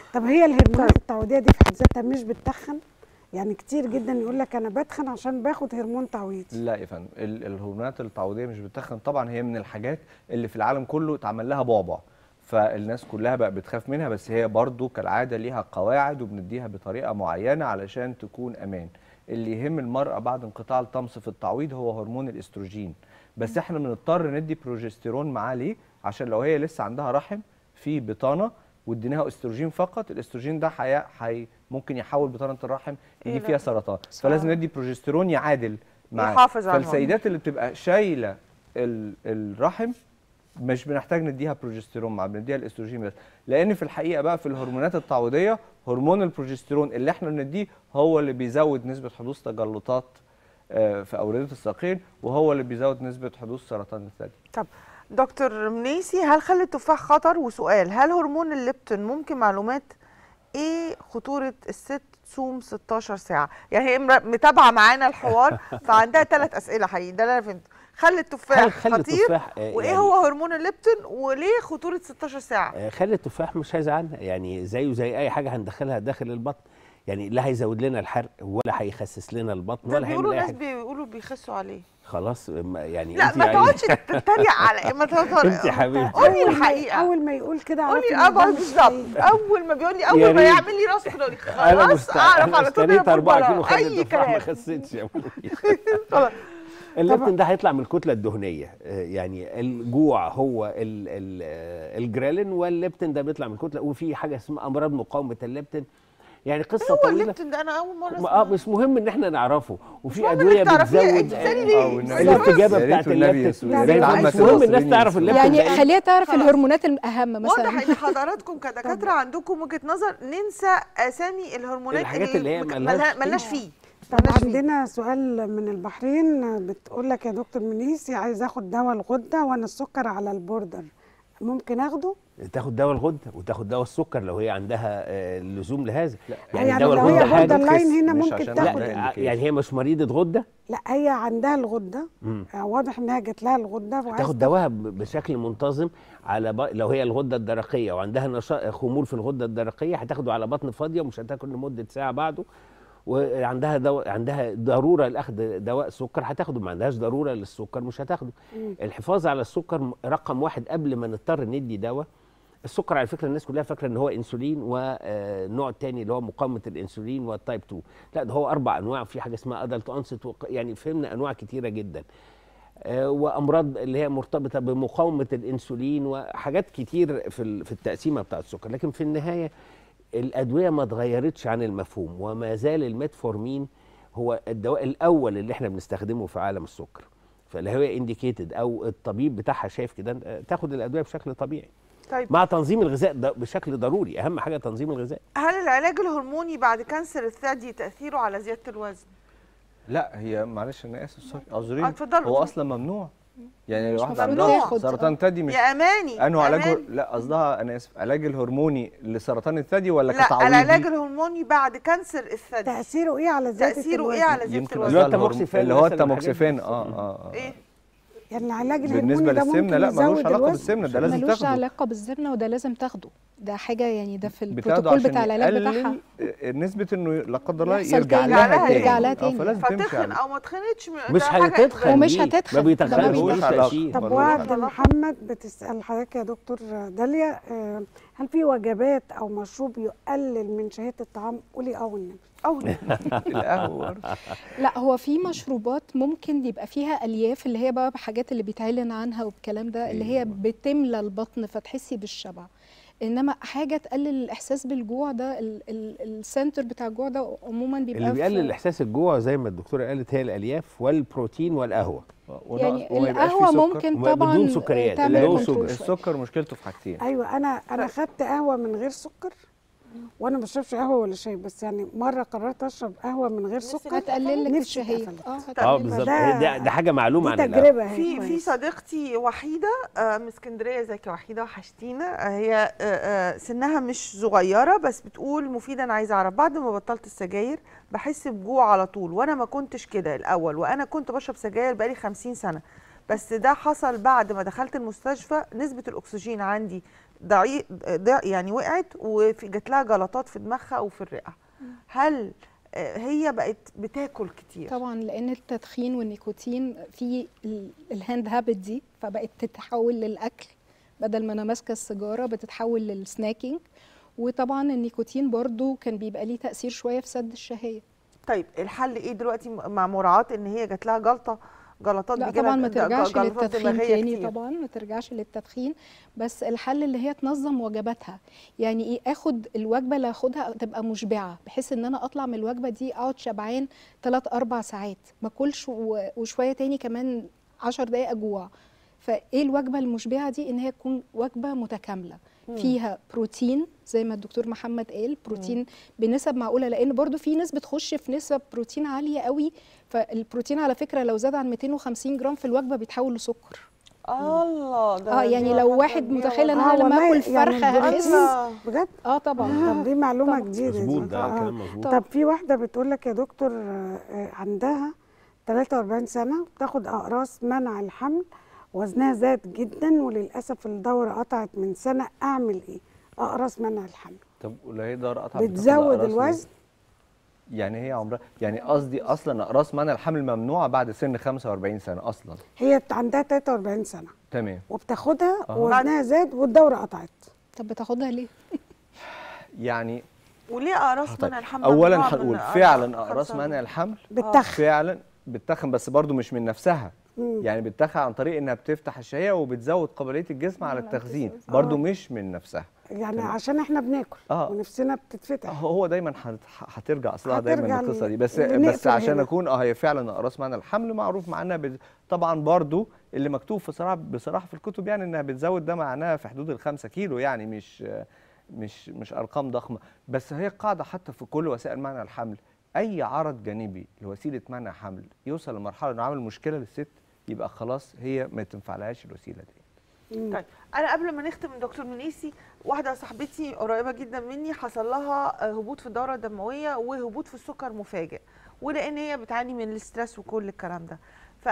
طب هي الهرمونات التعويضيه دي في حد ذاتها مش بتتخن يعني كتير جدا يقول لك انا بتخن عشان باخد هرمون تعويضي لا يا فندم ال- الهرمونات التعويضيه مش بتتخن طبعا هي من الحاجات اللي في العالم كله اتعمل لها بعبع فالناس كلها بقى بتخاف منها بس هي برضو كالعاده ليها قواعد وبنديها بطريقه معينه علشان تكون امان اللي يهم المراه بعد انقطاع الطمس في التعويض هو هرمون الاستروجين بس احنا بنضطر ندي بروجستيرون معاه ليه عشان لو هي لسه عندها رحم في بطانه واديناها استروجين فقط الاستروجين ده حي... حي... ممكن يحول بطانه الرحم إيه يجيب ده؟ فيها سرطان فلازم ندي بروجستيرون يعادل معاه يحافظ عنهم. فالسيدات اللي بتبقى شايله ال... الرحم مش بنحتاج نديها بروجستيرون مع بنديها الاستروجين بس لان في الحقيقه بقى في الهرمونات التعويضيه هرمون البروجستيرون اللي احنا بنديه هو اللي بيزود نسبه حدوث تجلطات آه، في اورده الساقين وهو اللي بيزود نسبه حدوث سرطان الثدي طب دكتور منيسي هل خلي التفاح خطر وسؤال هل هرمون الليبتون ممكن معلومات ايه خطوره الست تصوم 16 ساعه يعني هي مر- متابعه معانا الحوار فعندها ثلاث اسئله حقيقي ده اللي انا فهمته خلي التفاح هل خلي خطير التفاح آه، وايه يعني- هو هرمون الليبتون وليه خطوره 16 ساعه آه، خلي التفاح مش هيزعلنا يعني زيه زي اي حاجه هندخلها داخل البطن يعني لا هيزود لنا الحرق ولا هيخسس لنا البطن ده ولا بيقولوا هيعمل اي ناس حاجه بيقولوا بيخسوا عليه خلاص ما- يعني لا انت ما يعني- تقعدش تتريق على ما تقعدش انت يا حبيبتي قولي أول ما- الحقيقه اول ما يقول كده قولي اعرفي إن اه ده مش بالظبط حقيقي. اول ما بيقول لي يا اول ما ريت. يعمل لي راس كده أقول لك انا خلاص مست... اعرف انا على طول اشتريت إنها 4 فوتبولا. كيلو خلي اي التفاح ما كلام خسيتش يا ابوي خلاص. الليبتين ده هيطلع من الكتله الدهنيه آه، يعني الجوع هو ال ال آه، الجرالين والليبتين ده بيطلع من الكتله وفي حاجه اسمها امراض مقاومه الليبتين يعني قصه هو طويله الليبتون ده انا اول مره ما- اسمع اه مش مهم ان احنا نعرفه وفي مهم ادويه إنك تعرفيه، بتزود انت تاني آه، ليه؟ آه، والنبي. الاستجابه يا ريت بتاعت والنبي الليبتين يسوع، يا زي ريت ما عامة مش مهم الناس الأسرين تعرف يسوع. الليبتين يعني ده إيه. خليها تعرف خلاص. الهرمونات الاهم واضح مثلا ان حضراتكم كدكاتره عندكم وجهه نظر ننسى اسامي الهرمونات الحاجات اللي هي مك- ملهاش ملها- ملناش قيمة. فيه طب ملناش فيه. عندنا سؤال من البحرين بتقول لك يا دكتور منيسي عايز اخد دواء الغده وانا السكر على البوردر ممكن اخده؟ تاخد دواء الغده وتاخد دواء السكر لو هي عندها آه، لزوم لهذا يعني دواء لو هي الغده حاجه بوردر لاين هنا مش ممكن عشان تاخد لا، لا يعني هي مش مريضه غده لا هي عندها الغده مم. آه، واضح انها جات لها الغده وعايزة تاخد دواها ب- بشكل منتظم على ب... لو هي الغده الدرقيه وعندها نشاط خمول في الغده الدرقيه هتاخده على بطن فاضيه ومش هتاكل لمده ساعه بعده وعندها دواء عندها ضروره لاخذ دواء سكر هتاخده ما عندهاش ضروره للسكر مش هتاخده الحفاظ على السكر م- رقم واحد قبل ما نضطر ندي دواء السكر على فكره الناس كلها فاكره ان هو انسولين ونوع تاني اللي هو مقاومه الانسولين والتايب 2 لا ده هو اربع انواع في حاجه اسمها ادلت اونست يعني فهمنا انواع كتيره جدا آه، وامراض اللي هي مرتبطه بمقاومه الانسولين وحاجات كتير في ال- في التقسيمه بتاعه السكر لكن في النهايه الادويه ما اتغيرتش عن المفهوم وما زال الميتفورمين هو الدواء الاول اللي احنا بنستخدمه في عالم السكر فاللي هو انديكيتد او الطبيب بتاعها شايف كده آه، تاخد الادويه بشكل طبيعي طيب مع تنظيم الغذاء ده بشكل ضروري اهم حاجه تنظيم الغذاء هل العلاج الهرموني بعد كانسر الثدي تاثيره على زياده الوزن لا هي معلش انا اسف سوري آه، اعذريني اتفضلوا. هو اصلا ممنوع يعني لو واحده ممنوع. عندها تاخد. سرطان ثدي مش يا اماني انه علاج أماني. لا قصدها انا اسف علاج الهرموني لسرطان الثدي ولا لا كتعويضي العلاج الهرموني بعد كانسر الثدي تاثيره ايه على زياده تاثيره الوزن؟ ايه على زياده يمكن الوزن اللي هو قصدها الهرم- التاموكسيفين اللي هو مثلاً والحاجات دي. التاموكسيفين اه اه اه ايه يعني العلاج الهرموني بالنسبه ده للسمنه ممكن لا ملوش يزود علاقه الوزن بالسمنه ده لازم ملوش تاخده علاقه بالسمنه وده لازم تاخده ده حاجه يعني ده في بتاخده البروتوكول عشان بتاع العلاج بتاعها يقلل نسبه انه لا قدر الله يحصل يرجع تاني. لها يرجع تاني يرجع لها آه، تاني. فلازم تمشي فتخن عليه او ما تخنتش م- مش ده حاجة هتتخن إجباري. ومش ليه؟ هتتخن. ما ده بيتخنش ملوش ملوش علاقة. تأثير. طب ملوش وعد علاقة. محمد بتسال حضرتك يا دكتور داليا آه، هل في وجبات او مشروب يقلل من شهيه الطعام قولي اه والنبي او القهوه لا هو في مشروبات ممكن يبقى فيها الياف اللي هي بقى بحاجات اللي بيتعلن عنها والكلام ده اللي هي بتملى البطن فتحسي بالشبع انما حاجه تقلل الاحساس بالجوع ده ال- ال- السنتر بتاع الجوع ده عموما بيبقى اللي في- بيقلل احساس الجوع زي ما الدكتوره قالت هي الالياف والبروتين والقهوه يعني وما يبقاش فيه القهوه سكر. ممكن وما- طبعا بدون سكريات، تعمل اللي هو كنترول سكر. شوية. السكر مشكلته في حاجتين ايوه انا انا خدت قهوه من غير سكر وانا ما بشربش قهوه ولا شاي بس يعني مره قررت اشرب قهوه من غير سكر هتقلل لك نفسي الشهيه اتقفلت. اه اه هتقلل بالظبط ده- هي ده, ده حاجه معلومه دي عن القهوه تجربه هي في في كويس. صديقتي وحيده آه، من اسكندريه ازيك يا وحيده وحشتينا آه، هي آه، آه، سنها مش صغيره بس بتقول مفيده انا عايزه اعرف بعد ما بطلت السجاير بحس بجوع على طول وانا ما كنتش كده الاول وانا كنت بشرب سجاير بقالي 50 سنه بس ده حصل بعد ما دخلت المستشفى نسبه الاكسجين عندي ضعيف ضع- يعني وقعت وجات لها جلطات في دماغها وفي الرئه هل آه، هي بقت بتاكل كتير طبعا لان التدخين والنيكوتين في ال- الهاند هابت دي فبقت تتحول للاكل بدل ما انا ماسكه السيجاره بتتحول للسناكينج وطبعا النيكوتين برضو كان بيبقى ليه تاثير شويه في سد الشهيه طيب الحل ايه دلوقتي مع مراعاه ان هي جات لها جلطه جلطات لا بيجيلها طبعا ما ج- ترجعش جلطات للتدخين دماغية تاني كتير. طبعا ما ترجعش للتدخين بس الحل اللي هي تنظم وجباتها يعني ايه اخد الوجبه اللي هاخدها تبقى مشبعه بحيث ان انا اطلع من الوجبه دي اقعد شبعان 3 4 ساعات ما اكلش و- وشويه تاني كمان 10 دقائق اجوع فايه الوجبه المشبعه دي ان هي تكون وجبه متكامله فيها بروتين زي ما الدكتور محمد قال بروتين بنسب معقوله لان برضو في ناس بتخش في نسب بروتين عاليه قوي فالبروتين على فكره لو زاد عن 250 جرام في الوجبه بيتحول لسكر الله ده اه يعني دي لو حاجة واحد كبيرة متخيل ان والله. انا لما والله اكل يعني فرخه البروتين- هخس بجد اه طبعا طب دي معلومه طبعاً. جديده دي. مظبوط ده آه. كلام مظبوط طب في واحده بتقول لك يا دكتور آه، آه، عندها 43 سنه بتاخد اقراص منع الحمل وزنها زاد جدا وللاسف الدوره قطعت من سنه اعمل ايه اقراص منع الحمل طب ولا هي دار قطع بتاخد بتزود أقراص ليه؟ الوزن يعني هي عمرها يعني قصدي اصلا اقراص منع الحمل ممنوعه بعد سن 45 سنه اصلا هي عندها 43 سنه تمام وبتاخدها أها. ووزنها زاد والدوره قطعت طب بتاخدها ليه يعني وليه اقراص طيب منع الحمل اولا ممنوع من هنقول أربعة- فعلا اقراص خمسة منع الحمل بتخن فعلا بتخن بس برضو مش من نفسها مم. يعني بتخن عن طريق انها بتفتح الشهيه وبتزود قابليه الجسم على التخزين برضو مش من نفسها يعني عشان احنا بناكل آه. ونفسنا بتتفتح هو دايما هت- هترجع اصلها دايما هترجع القصه ل- دي بس بنقفل بس عشان هنا. اكون اه هي فعلا اقراص معنى الحمل معروف معناها بت... طبعا برضو اللي مكتوب في صراحه بصراحه في الكتب يعني انها بتزود ده معناها في حدود الخمسة كيلو يعني مش مش مش ارقام ضخمه بس هي قاعده حتى في كل وسائل منع الحمل اي عرض جانبي لوسيله منع حمل يوصل لمرحله انه عامل مشكله للست يبقى خلاص هي ما تنفعلهاش الوسيله دي طيب انا قبل ما نختم دكتور منيسي واحده صاحبتي قريبه جدا مني حصل لها آه، هبوط في الدوره الدمويه وهبوط في السكر مفاجئ ولان هي بتعاني من الاسترس وكل الكلام ده ف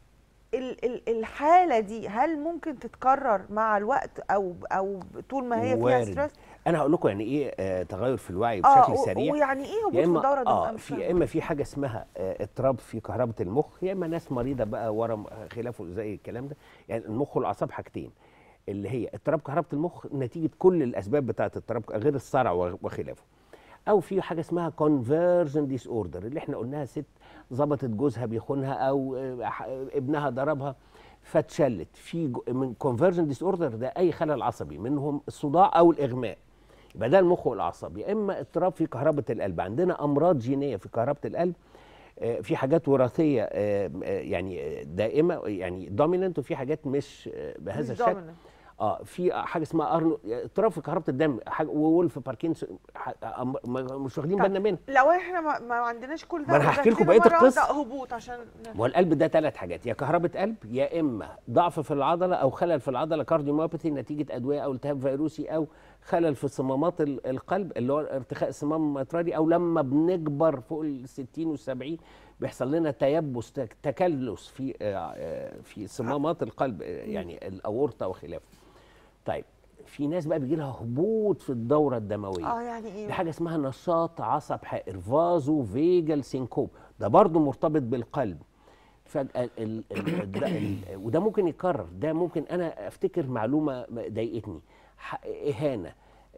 ال- ال- الحاله دي هل ممكن تتكرر مع الوقت او او طول ما هي فيها وارد. ستريس انا هقول لكم يعني ايه آه تغير في الوعي اه بشكل و- سريع ويعني ايه هبوط يا في اما الدوره الدمويه اه مش في فاهمة. يا اما في حاجه اسمها آه اضطراب في كهرباء المخ يا اما ناس مريضه بقى ورم خلافه زي الكلام ده يعني المخ والاعصاب حاجتين اللي هي اضطراب كهرباء المخ نتيجه كل الاسباب بتاعه اضطراب غير الصرع و- وخلافه او في حاجه اسمها كونفرجن ديس اوردر اللي احنا قلناها ست ظبطت جوزها بيخونها او آه، ح- ابنها ضربها فاتشلت في جو- من كونفرجن ديس اوردر ده اي خلل عصبي منهم الصداع او الاغماء يبقى ده المخ والاعصاب يا اما اضطراب في كهرباء القلب عندنا امراض جينيه في كهرباء القلب آه، في حاجات وراثيه آه، آه، يعني آه، دائمه يعني دوميننت وفي حاجات مش آه، بهذا مش الشكل dominant. اه في حاجه اسمها ارنو اضطراب في كهرباء الدم حاجه وولف باركنسون ح- أم- ما- مش واخدين طيب. بالنا منها لو احنا ما, ما عندناش كل ده ما أنا هحكي وجات لكم لنا بقية مرة واحدة القصة. هبوط عشان ما هو القلب ده ثلاث حاجات يا كهرباء قلب يا اما ضعف في العضله او خلل في العضله كارديوميوباثي نتيجه ادويه او التهاب فيروسي او خلل في صمامات ال- القلب اللي هو ارتخاء الصمام الميترالي او لما بنكبر فوق ال 60 وال 70 بيحصل لنا تيبس تك- تكلس في آه، آه، في صمامات القلب آه، يعني الاورطه وخلافه. طيب في ناس بقى بيجي لها هبوط في الدوره الدمويه اه يعني ايه دي حاجه اسمها نشاط عصب حائر فازو فيجال سينكوب ده برضه مرتبط بالقلب فجاه ال ال ده ال وده ممكن يتكرر ده ممكن انا افتكر معلومه ضايقتني ح- اهانه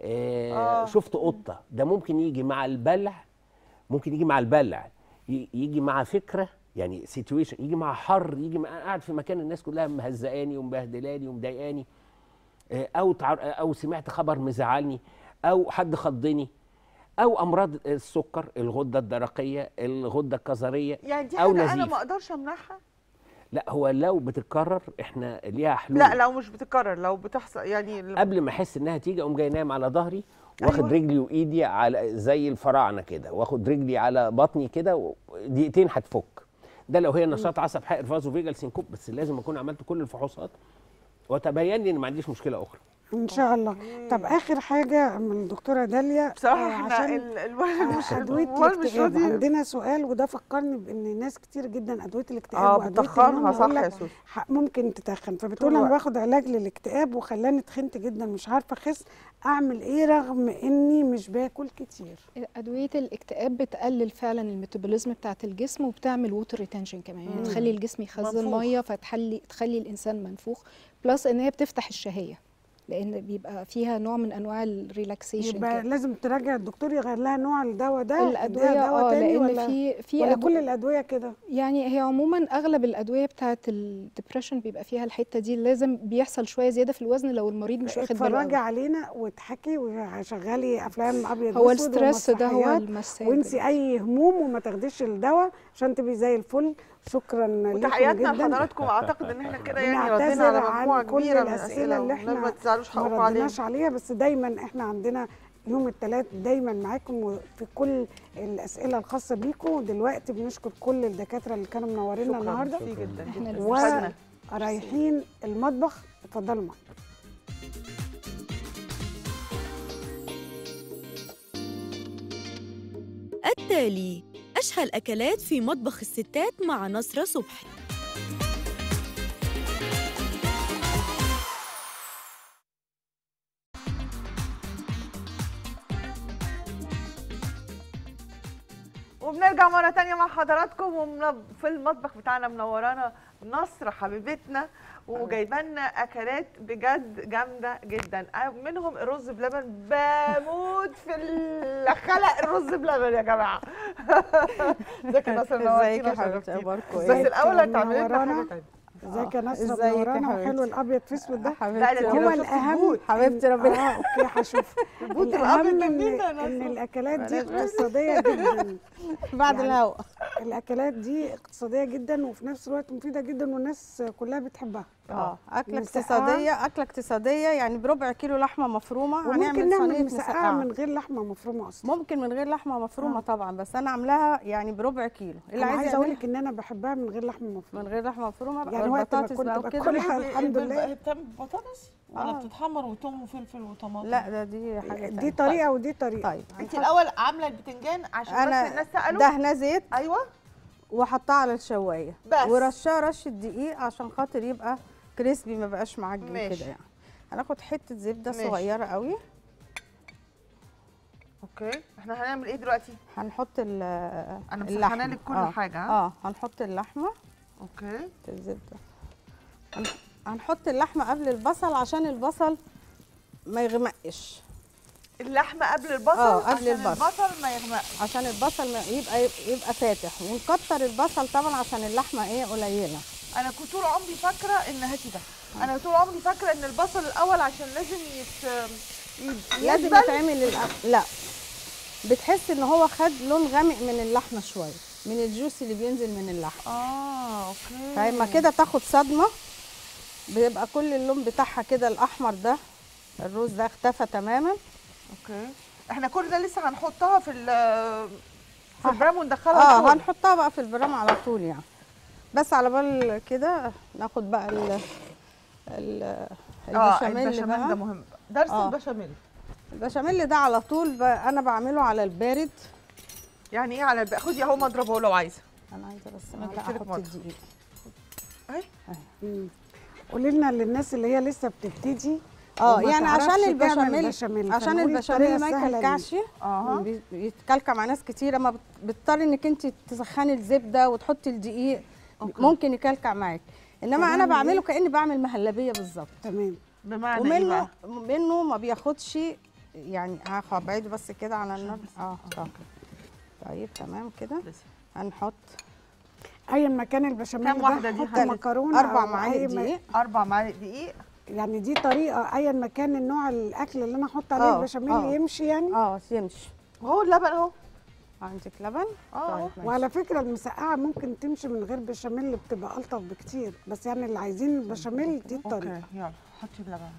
آه آه. شفت قطه ده ممكن يجي مع البلع ممكن يجي مع البلع ي- يجي مع فكره يعني سيتويشن يجي مع حر يجي مع أنا قاعد في مكان الناس كلها مهزقاني ومبهدلاني ومضايقاني آه، او تعر... او سمعت خبر مزعلني او حد خضني او امراض السكر الغده الدرقيه الغده الكظريه يعني دي أو حاجه انا نزيف. ما اقدرش امنعها لا هو لو بتتكرر احنا ليها حلول لا لو مش بتتكرر لو بتحصل يعني ال- قبل ما احس انها تيجي اقوم جاي نايم على ظهري واخد أيوة. رجلي وايدي على زي الفراعنه كده واخد رجلي على بطني كده و- دقيقتين هتفك ده لو هي نشاط عصب حائر فازو فيجال سينكوب بس لازم اكون عملت كل الفحوصات وتبين لي ان ما عنديش مشكله اخرى ان شاء الله طب اخر حاجه من الدكتوره داليا بصراحه آه، احنا عشان ال- الولد مش ادويه الموبايل مش الاكتئاب راضي عندنا سؤال وده فكرني بان ناس كتير جدا ادويه الاكتئاب اه وادويه النوم بتخنها صح يقول يا لك سوسو ح- ممكن تتخن فبتقول طول انا الوقت. باخد علاج للاكتئاب وخلاني تخنت جدا مش عارفه اخس اعمل ايه رغم اني مش باكل كتير ادويه الاكتئاب بتقلل فعلا الميتابوليزم بتاعه الجسم وبتعمل ووتر ريتنشن كمان يعني تخلي الجسم يخزن منفوخ. ميه فتخلي تخلي الانسان منفوخ بلس ان هي بتفتح الشهيه لان بيبقى فيها نوع من انواع الريلاكسيشن يبقى كده. لازم تراجع الدكتور يغير لها نوع الدواء ده الادويه يديها دواء اه تاني لان ولا في في ولا أدو- كل الادويه كده يعني هي عموما اغلب الادويه بتاعه الدبريشن بيبقى فيها الحته دي لازم بيحصل شويه زياده في الوزن لو المريض مش واخد باله اتفرجي قوي. علينا وتحكي وشغلي افلام ابيض هو وأسود الستريس ده هو ومسرحيات المساد وانسي اي هموم وما تاخديش الدواء عشان تبقي زي الفل شكرا لكم وتحياتنا جدا لحضراتكم اعتقد ان احنا كده يعني ردينا بنعتذر على مجموعه عن كل كبيره من الاسئله اللي والنبي ما احنا تزعلوش ما حقكم علينا ردناش عليها بس دايما احنا عندنا يوم الثلاث دايما معاكم وفي كل الاسئله الخاصه بيكم دلوقتي بنشكر كل الدكاتره اللي كانوا منورينا شكرا النهارده ميرسي جدا إحنا جدا اللي استفدنا. ورايحين المطبخ اتفضلوا معانا التالي أشهى الأكلات في مطبخ الستات مع نصرة صبحي وبنرجع مرة تانية مع حضراتكم ومن- في المطبخ بتاعنا منورانا نصر حبيبتنا وجايبه لنا اكلات بجد جامده جدا منهم الرز بلبن بموت في ال- خلق الرز بلبن يا جماعه ازيك يا نصر ازيك يا نورتينا حبيبتي وشرفتينا. اخباركم بس ايه الاول هتعملي لنا منورانا. حاجه تانية ازيك يا نصر ازيك يا منورانا حبيبتي؟ وحلو الابيض في اسود ده لا، حبيبتي ده هو كده ربنا- شفتي الاهم البوت. حبيبتي إن- ربنا- اه اوكي هشوف البوت الاهم الابيض ان الجديد ده يا ان نصر. الاكلات دي اقتصاديه جدا بعد يعني- الهوا الاكلات دي اقتصاديه جدا وفي نفس الوقت مفيده جدا والناس كلها بتحبها اه اكله مسقعة. اقتصاديه اكله اقتصاديه يعني بربع كيلو لحمه مفرومه وممكن هنعمل نعمل صينيه مسقعه مسقعه من غير لحمه مفرومه اصلا ممكن من غير لحمه مفرومه آه. طبعا بس انا عاملاها يعني بربع كيلو اللي انا عايز عايزه اقول يعملها لك ان انا بحبها من غير لحمه مفرومه من غير لحمه مفرومه بقى يعني وقت ما والبطاطس كنت بقى وكده باكلها الحمد لله هي بتعمل بطاطس ولا آه. بتتحمر وتوم وفلفل وطماطم لا ده دي حاجه دي تانية. طريقه ودي طريقه طيب انت هنحط- الاول عامله البتنجان عشان بس انا الناس سالوا دهنه زيت ايوه وحطها على الشوايه بس. ورشاه رشه دقيق عشان خاطر يبقى كريسبي ما بقاش معجن ماشي. كده يعني هناخد حته زبده ماشي. صغيره قوي اوكي احنا هنعمل ايه دلوقتي هنحط ال انا مسخنه اللحمة. لك كل آه. حاجه ها؟ اه هنحط اللحمه اوكي الزبده هن- هنحط اللحمه قبل البصل عشان البصل ما يغمقش اللحمه قبل البصل آه، قبل عشان البصل. البصل ما يغمقش عشان البصل ما يبقى يبقى فاتح ونكتر البصل طبعا عشان اللحمه ايه قليله انا كنت طول عمري فاكره ان هاتي ده انا طول عمري فاكره ان البصل الاول عشان لازم يت يت- لازم يدبل. يتعمل الأ- لا بتحس ان هو خد لون غامق من اللحمه شويه من الجوس اللي بينزل من اللحمه اه اوكي فلما كده تاخد صدمه بيبقى كل اللون بتاعها كده الاحمر ده الروز ده اختفى تماما اوكي احنا كل ده لسه هنحطها في ال- في البرام وندخلها اه الفرن. هنحطها بقى في البرام على طول يعني بس على بال كده ناخد بقى ال ال اه البشاميل البشاميل ده بقى مهم درس آه. البشاميل البشاميل ده على طول ب... انا بعمله على البارد يعني ايه على الب... خدي اهو مضربه لو عايزه انا عايزه بس أنا معلقه جبت لك احط مرة. الدقيق مم. قولي لنا للناس اللي هي لسه بتبتدي اه وما يعني تعرفش عشان تعمل البشاميل بشاميل، عشان فنقول الطريقة البشاميل ما السهلة دي. يكلكعش اها بي- بيتكلكع مع ناس كتيره ما بت- بتضطري انك انت تسخني الزبده وتحطي الدقيق أوكي. ممكن يكلكع معاك انما انا هنعمل بعمله إيه؟ كاني بعمل مهلبيه بالظبط تمام بمعنى ايه ومنه بقى منه ما بياخدش يعني هاخد بعيده بس كده على النار اه طب طيب تمام كده لسه. هنحط اي مكان البشاميل كام ده واحدة دي حط حضرتك؟ مكرونه اربع أو معالق أي م- دقيق اربع معالق دقيق يعني دي طريقه ايا ما كان النوع الاكل اللي انا احط عليه آه، البشاميل آه. يمشي يعني اه يمشي اهو اللبن اهو عندك لبن اه طيب ماشي. وعلى فكره المسقعه ممكن تمشي من غير بشاميل بتبقى الطف بكتير بس يعني اللي عايزين البشاميل دي الطريقه اوكي يلا حطي اللبن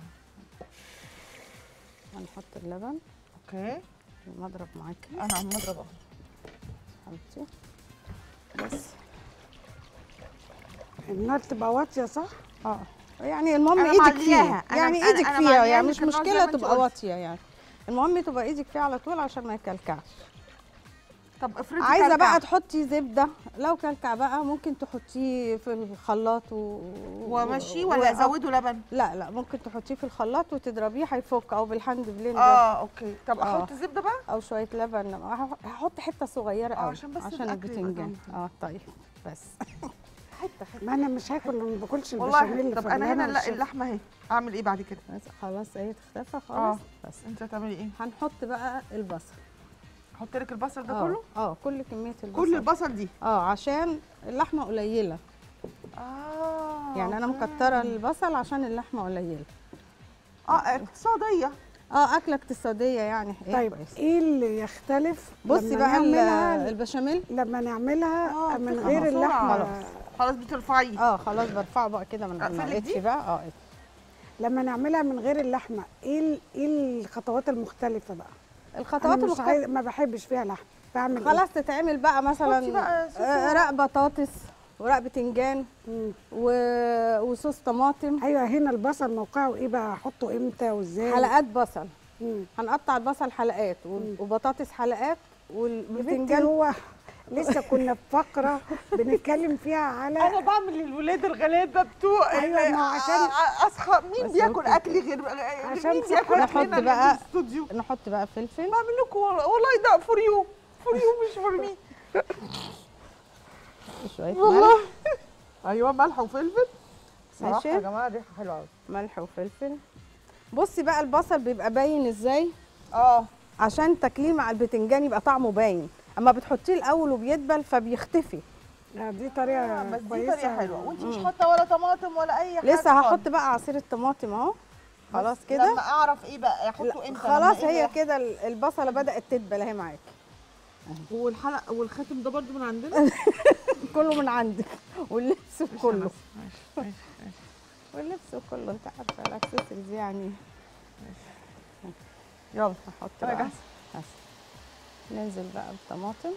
هنحط اللبن اوكي المضرب معاكي انا عم اضرب اهو حبيبتي بس النار تبقى واطيه صح اه يعني المهم أنا ايدك معلياها. فيها أنا- يعني أنا- ايدك أنا فيها معلياها يعني مش لكن نوع زي مشكله ما أنت تبقى قلتي. واطيه يعني المهم تبقى ايدك فيها على طول عشان ما يكلكعش طب افرضي عايزه كلكع. بقى تحطي زبده لو كلكع بقى ممكن تحطيه في الخلاط و... وامشيه و- ولا و- ازوده لبن لا لا ممكن تحطيه في الخلاط وتضربيه هيفك او بالهاند بليندر اه اوكي طب آه. احط زبده بقى او شويه لبن هح- هحط حته صغيره آه، قوي عشان بس عشان الأكل يبقى البتنجان طعمه اه طيب بس حته حته ما انا مش هاكل ما باكلش والله البشاميل طب انا فالهنا هنا لا والشفا. اللحمه اهي اعمل ايه بعد كده بس خلاص اهي تختفى اه خالص بس انت هتعملي ايه هنحط بقى البصل احط لك البصل ده آه، كله اه كل كميه البصل كل البصل دي اه عشان اللحمه قليله اه يعني انا مكتره البصل عشان اللحمه قليله اه اقتصاديه اه اكله اقتصاديه يعني ايه طيب كويس. ايه اللي يختلف بصي لما بقى ال- نعملها البشاميل لما نعملها آه، من بتبقى غير بسرعة. اللحمه خلاص. خلاص بترفعيه اه خلاص برفعه بقى كده من أقفل ما لك لقيتش دي؟ بقى اه لما نعملها من غير اللحمه ايه ال- ايه الخطوات المختلفه بقى الخطوات انا مش المختلفه عايز ما بحبش فيها لحمه بعمل خلاص تتعمل بقى مثلا حطي بقى صوص آه، رق بطاطس ورق بتنجان مم. و... وصوص طماطم ايوه هنا البصل موقعه ايه بقى احطه امتى وازاي حلقات بصل مم. هنقطع البصل حلقات و- وبطاطس حلقات يا بنتي والبتنجان هو لسه كنا في فقره بنتكلم فيها على انا بعمل للولاد الغلابه بتوع أيوة، ال- ما هو عشان- ع- اصحى مين بس بياكل ممكن- اكل غير عشان مين بياكل صحتنا. اكلنا نحط اللي بقى- في الاستوديو نحط بقى فلفل بعمل لكم والله والله ده فور يو فور يو مش فور مي شويه والله ملح ايوه ملح وفلفل صراحه ماشي. يا جماعه ريحه حلوه قوي ملح وفلفل بصي بقى البصل بيبقى باين ازاي اه عشان تاكليه مع البتنجان يبقى طعمه باين اما بتحطيه الاول وبيدبل فبيختفي لا، دي طريقه بس دي كويسه طريقه حلوه وانت مش حاطه ولا طماطم ولا اي حاجه لسه خالص. هحط بقى عصير الطماطم اهو خلاص بس كده لما اعرف ايه بقى احطه لا، امتى خلاص لما إيه هي يحصل؟ كده ال- البصله بدات تدبل اهي معاكي والحلقه والخاتم ده برضو من عندنا كله من عندك واللبس كله ماشي ماشي ماشي واللبس كله انت عارفه الاكسسوارز يعني يلا هحط أنا بقى جاهزة. بس. ننزل بقى بالطماطم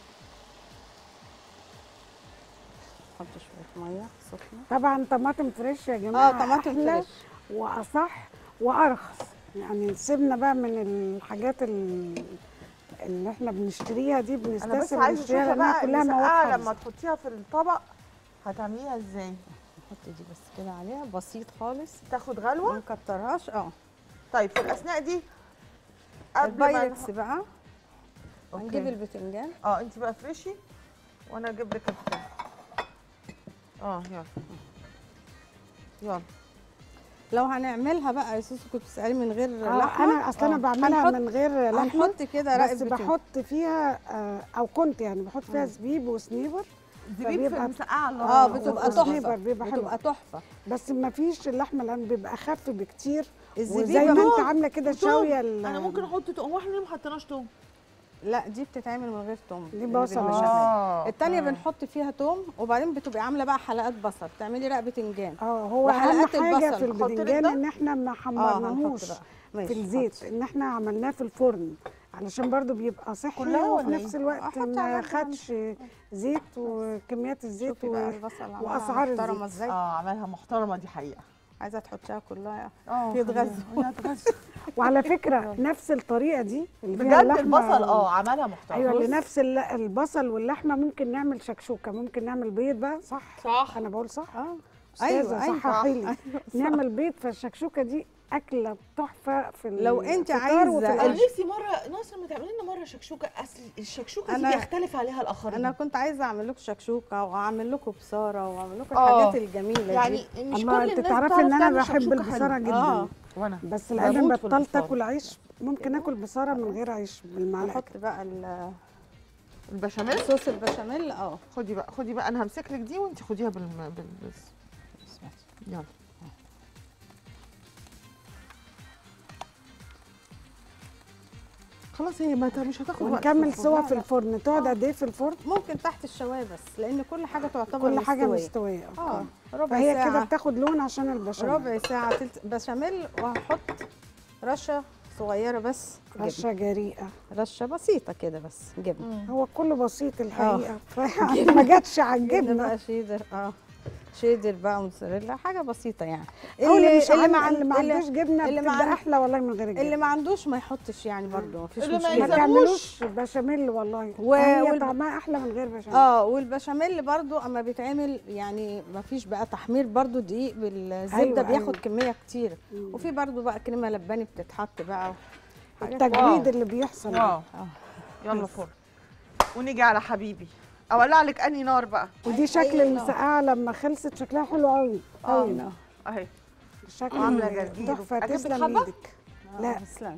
نحط شويه ميه سخنه طبعا طماطم فريش يا جماعه اه طماطم أحلى فريش واصح وارخص يعني سيبنا بقى من الحاجات ال- اللي احنا بنشتريها دي انا بس بنستسهل عايزه نشتريها اشوفها لانها بقى كلها مواد المسقعه حافظة. لما تحطيها في الطبق هتعمليها ازاي نحط دي بس كده عليها بسيط خالص تاخد ما غلوه نكترهاش اه طيب في الاثناء دي قبل ما البايركس بقى أوكي. هنجيب البتنجان اه انت بقى فريشي وانا اجيب لك البتاع اه يلا يلا لو هنعملها بقى يا سوسو كنت بتسالي من غير آه لحمه انا اصل انا آه. بعملها هنحط- من غير لحمه هنحط كده رق بس البتنجان بحط فيها آه او كنت يعني بحط فيها زبيب وسنيبر زبيب في فبيبقى- المسقعه اللي اه هو- بتبقى والسنيبر تحفه بيبقى حلو. بتبقى تحفه بس ما فيش اللحمه لان بيبقى اخف بكتير الزبيب وزي ما توم. انت عامله كده وتوم. شاويه ال- انا ممكن احط توم هو احنا ليه ما حطيناش توم لا دي بتتعمل من غير توم دي اللي بصل. بالبشاميل. اه التانية أوكي. بنحط فيها توم وبعدين بتبقي عامله بقى حلقات بصل بتعملي رق بتنجان اه هو اهم وحلقات حاجه البصل. في أحط لك البدنجان ده؟ ان احنا ما اه حمرناهوش هنحط بقى في ماشي الزيت حط. ان احنا عملناه في الفرن علشان برضو بيبقى صحي كلها وفي ولا نفس إيه؟ الوقت أحط ما على خدش زيت وكميات الزيت شوفي بقى و... البصل عملها وأسعار محترمه الزيت. ازاي اه عملها محترمه دي حقيقه عايزه تحطيها كلها اه يتغذوا. خليها- يتغذوا وعلى فكره نفس الطريقه دي اللي فيها بجد اللحمة البصل اه عملها محترمه ايوه بص. لنفس ال- البصل واللحمه ممكن نعمل شكشوكه ممكن نعمل بيض بقى صح صح انا بقول صح اه استاذه أيوة، أيوة، صححي لي أيوة، صح. نعمل بيض فالشكشوكه دي اكله تحفه في لو أنت الفطار وفي عايزة- انا العشاء. نفسي مره ناصر ما تعملي لنا مره شكشوكه اصل الشكشوكه دي أنا- بيختلف عليها الاخرين انا كنت عايزه اعمل لكم شكشوكه واعمل لكم بصاره واعمل لكم آه. الحاجات الجميله يعني دي مش اما كل انت الناس تعرفي بتعرف ان انا تعمل بحب شكشوكة البصاره حلوة. جدا اه وانا بس لان بموت في بطلت البصارة. اكل عيش ممكن اكل بصاره من غير عيش بالمعلقه نحط بقى ال- البشاميل صوص البشاميل اه خدي بقى خدي بقى انا همسك لك دي وانت خديها بال بال بس. يلا خلاص هي ما مش هتاخد وقت ونكمل في سوا الفرن. في الفرن تقعد قد ايه في الفرن ممكن تحت الشوايه بس لان كل حاجه تعتبر كل حاجه مستوية. مستويه اه ربع فهي ساعه كده بتاخد لون عشان البشاميل ربع ساعه تلت بشاميل وهحط رشه صغيره بس جبنة. رشه جريئه رشه بسيطه كده بس جبنه هو كله بسيط الحقيقه فما جاتش على جبنه الجبنه بقى شيدر اه شيدر بقى موتزاريلا حاجه بسيطه يعني اللي, اللي مش اللي, ما عن... اللي ما اللي- عندوش جبنه اللي ما بتبقى عن- احلى والله من غير اللي الجبنه ما عندوش ما يحطش يعني برضه مفيش اللي ما مشكله ما يلزموش. تعملوش بشاميل والله و- هي والب- طعمها احلى من غير بشاميل اه والبشاميل برضو اما بيتعمل يعني ما فيش بقى تحمير برضو دقيق بالزبده أيوة، أيوة بياخد أيوة. كميه كتير مم. وفي برضو بقى كريمه لباني بتتحط بقى حاجات التجميد اللي بيحصل واو آه. يلا فرن ونيجي على حبيبي اولع لك انهي نار بقى ودي شكل أيوة. المسقعه لما خلصت شكلها حلو قوي قوي اه اهي الشكل عاملة جرجير. تحفه أجيب تسلم الحبة؟ ايدك لا. تسلم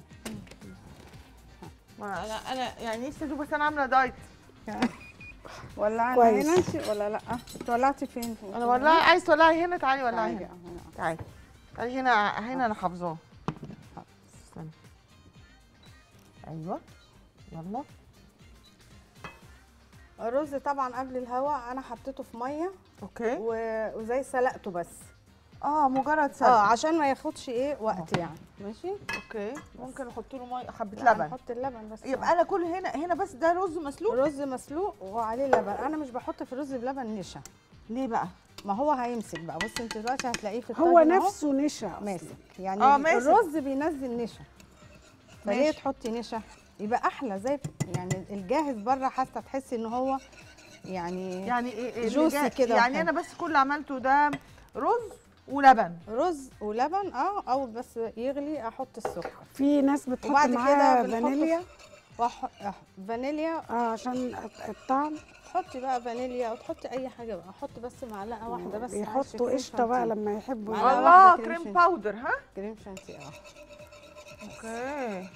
ما انا انا يعني نفسي ادوق بس انا عامله دايت ولعنا كويس. هنا انت ولا لا انت ولعتي فين انا ولعي عايز تولعي هنا تعالي ولعي تعالي هنا بقى هنا. تعالي تعالي هنا هنا انا حافظاه استنى ايوه يلا الرز طبعا قبل الهواء انا حطيته في ميه اوكي و- وزي سلقته بس اه مجرد اه سلق عشان ما ياخدش ايه وقت يعني ماشي اوكي ممكن احط له ميه حبه لا، لبن نحط اللبن بس يبقى انا كل هنا هنا بس ده رز مسلوق رز مسلوق وعليه لبن انا مش بحط في الرز بلبن نشا ليه بقى ما هو هيمسك بقى بص انت دلوقتي هتلاقيه في هو الطاجن أهو نفسه نشا أصلاً. ماسك يعني آه، آه ماسك. الرز بينزل نشا فليه ماشي. تحطي نشا يبقى احلى زي يعني الجاهز بره حاسه تحسي ان هو يعني, يعني ايه إيه اللي جوسي جا- كده يعني وحلو. انا بس كل اللي عملته ده رز ولبن رز ولبن اه او بس يغلي احط السكر في ناس بتحط وبعد كده معاها بنحط فانيليا وأح... أح... فانيليا اه عشان الطعم تحطي بقى فانيليا او تحطي اي حاجه بقى احط بس معلقه واحده بس بيحطوا كريم قشطه بقى شانتيه. لما يحبوا معلقة الله واحدة كريم كريم شانتيه. باودر ها كريم شانتيه اه اوكي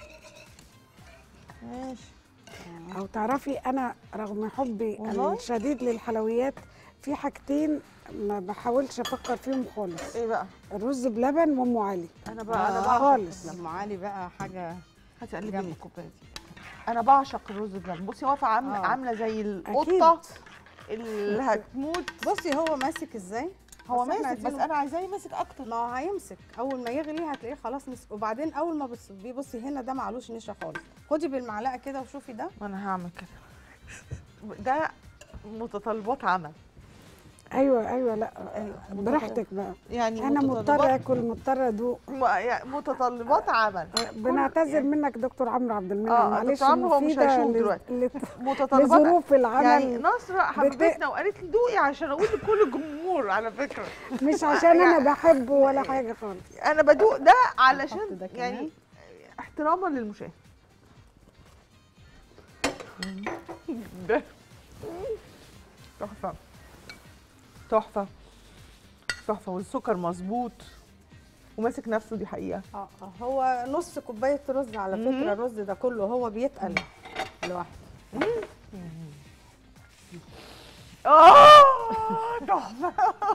ماشي او تعرفي انا رغم حبي والله؟ الشديد للحلويات في حاجتين ما بحاولش افكر فيهم خالص ايه بقى الرز بلبن وام علي انا بقى انا آه، بعشق خالص لما علي بقى حاجه هاتي قلبي جنب. الكوبايه دي انا بعشق الرز بلبن بصي واقفه عامله آه. عامله زي اكيد القطه اللي هتموت بصي هو ماسك ازاي هو بس إحنا ماسك بس عايزينه- انا عايزاه يمسك اكتر ما هو هيمسك اول ما يغلي هتلاقيه خلاص مسك وبعدين اول ما بتصبيه بصي هنا ده معلوش نشا خالص خدي بالمعلقه كده وشوفي ده ما انا هعمل كده ده متطلبات عمل ايوه ايوه لا براحتك بقى يعني انا مضطره متطلبات اكل مضطره ادوق م- يعني متطلبات عمل بنعتذر يعني- منك دكتور عمرو عبد المنعم آه، معلش دكتور عمرو هو مش مفيدة هيشوف ل- دلوقتي. ل- متطلبات لظروف العمل يعني نصرة حبتنا وقالت لي دوقي عشان اقول لكل الجمهور على فكره مش عشان انا بحبه ولا حاجه خالص انا بدوق ده نحط علشان ده كمان. يعني احتراما للمشاهد ده تحفه تحفه تحفه والسكر مظبوط وماسك نفسه دي حقيقه اه آه، هو نص كوبايه رز على مم. فكره الرز ده كله هو بيتقل لوحده اه تحفه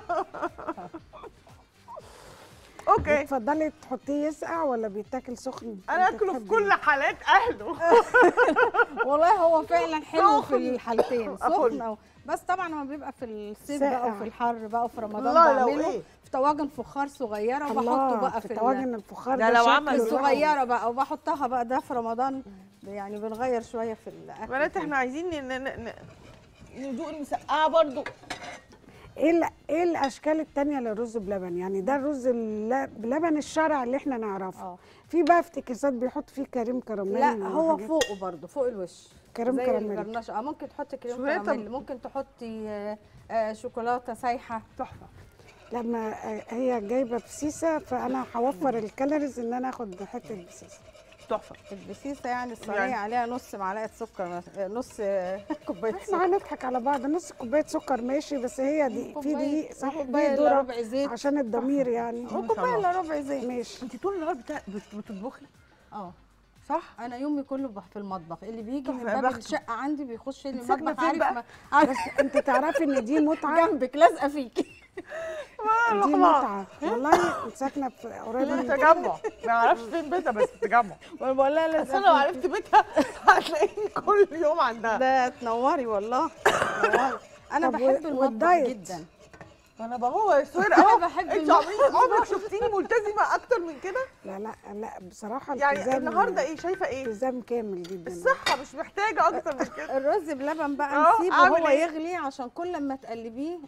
اوكي بتفضلي تحطيه يسقع ولا بيتاكل سخن انا أنت اكله في بتحبي كل حالات اهله والله هو فعلا حلو في سخن. الحالتين أكل. سخن أو بس طبعا هو بيبقى في الصيف بقى ساقع. وفي الحر بقى وفي رمضان لا لو بعمله ايه في طواجن فخار صغيره وبحطه الله بقى في في ال- طواجن الفخار ده لو شكله عمل لوحده. الصغيره بقى وبحطها بقى ده في رمضان يعني بنغير شويه في الاكل بنات احنا عايزين ن- ن- ن- ندوق المسقعه برضو ايه ال- ايه الاشكال التانية للرز بلبن يعني ده الرز الل- بلبن الشرع اللي احنا نعرفه اه في بقى افتكاسات بيحط فيه كريم كراميل لا هو وحاجات. فوقه برضه فوق الوش كريم زي كراميل الجرناش اه ممكن تحطي كريم شوية كراميل طب- ممكن تحطي آه، آه، شوكولاته سايحه تحفه لما آه، هي جايبه بسيسه فانا هوفر الكالوريز ان انا اخد حته بسيسه تحفه البسيسه يعني الصينيه يعني- عليها نص معلقه سكر مث- آه، نص آه، كوبايه احنا سكر هنضحك على بعض نص كوبايه سكر ماشي بس هي دي في دقيق صح كوبايه دي الا ذره ربع زيت عشان الضمير يعني وكوبايه الا ربع زيت ماشي انت طول النهار بتا... بت- بتطبخي اه صح انا يومي كله بح- في المطبخ اللي بيجي من تحفة، يا باب بخته. الشقه عندي بيخش لي انت ساكنة المطبخ فين عارف بقى؟ ما عارف بس انت تعرفي ان دي متعه جنبك لازقه فيكي دي متعه والله انت ساكنه في قريب في من التجمع ما اعرفش فين بيتها بس في التجمع وانا بقول لها بس لازقه انا لو فيكي. عرفت بيتها هتلاقيني كل يوم عندها ده تنوري والله تنوري انا طب بحب و- المطبخ والدايت؟ جدا انا بهو يا سهير انا اهو بحب انت المطبخ. عمرك عمرك شفتيني ملتزمه اكتر من كده لا لا لا بصراحه يعني التزام النهارده ايه شايفه ايه التزام كامل جدا الصحه مش محتاجه اكتر من كده الرز بلبن بقى اه، نسيبه اعمل هو ايه؟ يغلي عشان كل ما تقلبيه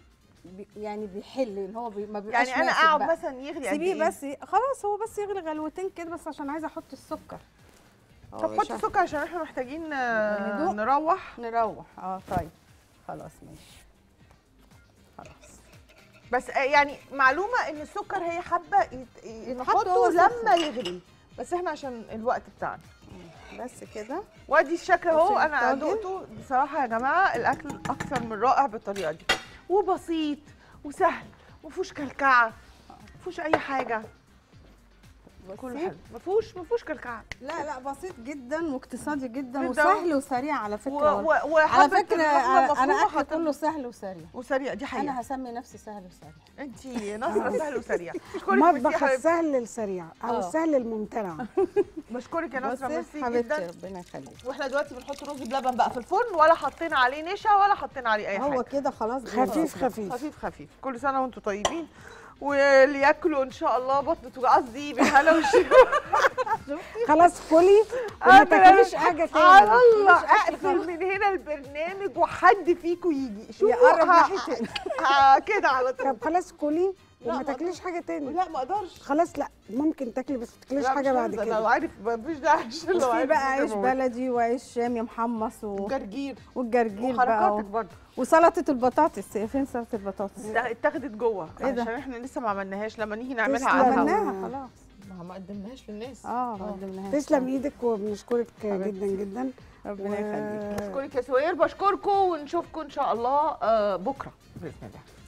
بي يعني بيحل ان هو بي ما بيبقاش يعني انا ماسك اقعد بقى. مثلا يغلي قد سيبيه إيه؟ بس خلاص هو بس يغلي غلوتين كده بس عشان عايزه احط السكر هو طب حط مش سكر عشان احنا محتاجين آه، ندوق؟ نروح نروح اه طيب خلاص ماشي خلاص بس آه، يعني معلومه ان السكر هي حبه يت- يتحط نحطه هو لما سخن. يغلي بس احنا عشان الوقت بتاعنا بس كده وادي الشكل اهو وفي انا الطاجن. دقته بصراحه يا جماعه الاكل اكثر من رائع بالطريقه دي وبسيط وسهل ومفيهوش كلكعه مفيهوش اي حاجه كله بصي. حلو مفيهوش مفيهوش كلكعه لا لا بسيط جدا واقتصادي جدا جدا. وسهل وسريع على و- فكره و- على وحبة فكره اللحمة انا المفرومة اكل حاطين- كله سهل وسريع وسريع دي حقيقه انا هسمي نفسي سهل وسريع انت نصره سهل وسريع بشكرك ميرسي مطبخ يا حبيبتي السهل السريع او آه. السهل الممتنع بشكرك يا نصره بصي ميرسي حبيبتي جدا ربنا يخليك واحنا دلوقتي بنحط رز بلبن بقى في الفرن ولا حطينا عليه نشا ولا حطينا عليه اي هو حاجه كده خلاص خفيف خفيف خفيف خفيف كل سنه وانتم طيبين واللي ياكلوا ان شاء الله بطن توجع قصدي بالهنا والشفا خلاص كلي آه، وما بلاش. تاكليش حاجه تاني على الله اقفل من هنا البرنامج وحد فيكم يجي شوفوا يقرب ه- ناحيتين ه- كده على طول طب خلاص كلي لا، وما ما تاكليش حاجه تاني لا ما اقدرش خلاص لا ممكن تاكلي بس ما تاكليش لا، حاجه مش بعد هنزل. كده لو عارف مفيش داعي عشان لو وفي عارف بقى عيش ممكن بلدي وعيش شامي محمص و... جرجير والجرجير بقى وحركاتك و... برضه وسلطه البطاطس هي فين سلطه البطاطس لا، اتاخدت جوه إيه ده؟ عشان احنا لسه ما عملناهاش لما نيجي نعملها تسلم. على الهوا عملناها خلاص ما ما قدمناهاش للناس اه ما قدمناهاش تسلم ايدك وبنشكرك حبيبتي. جدا جدا ربنا يخليك و- بشكرك يا سهير بشكركم ونشوفكم ان شاء الله آه، بكره باذن الله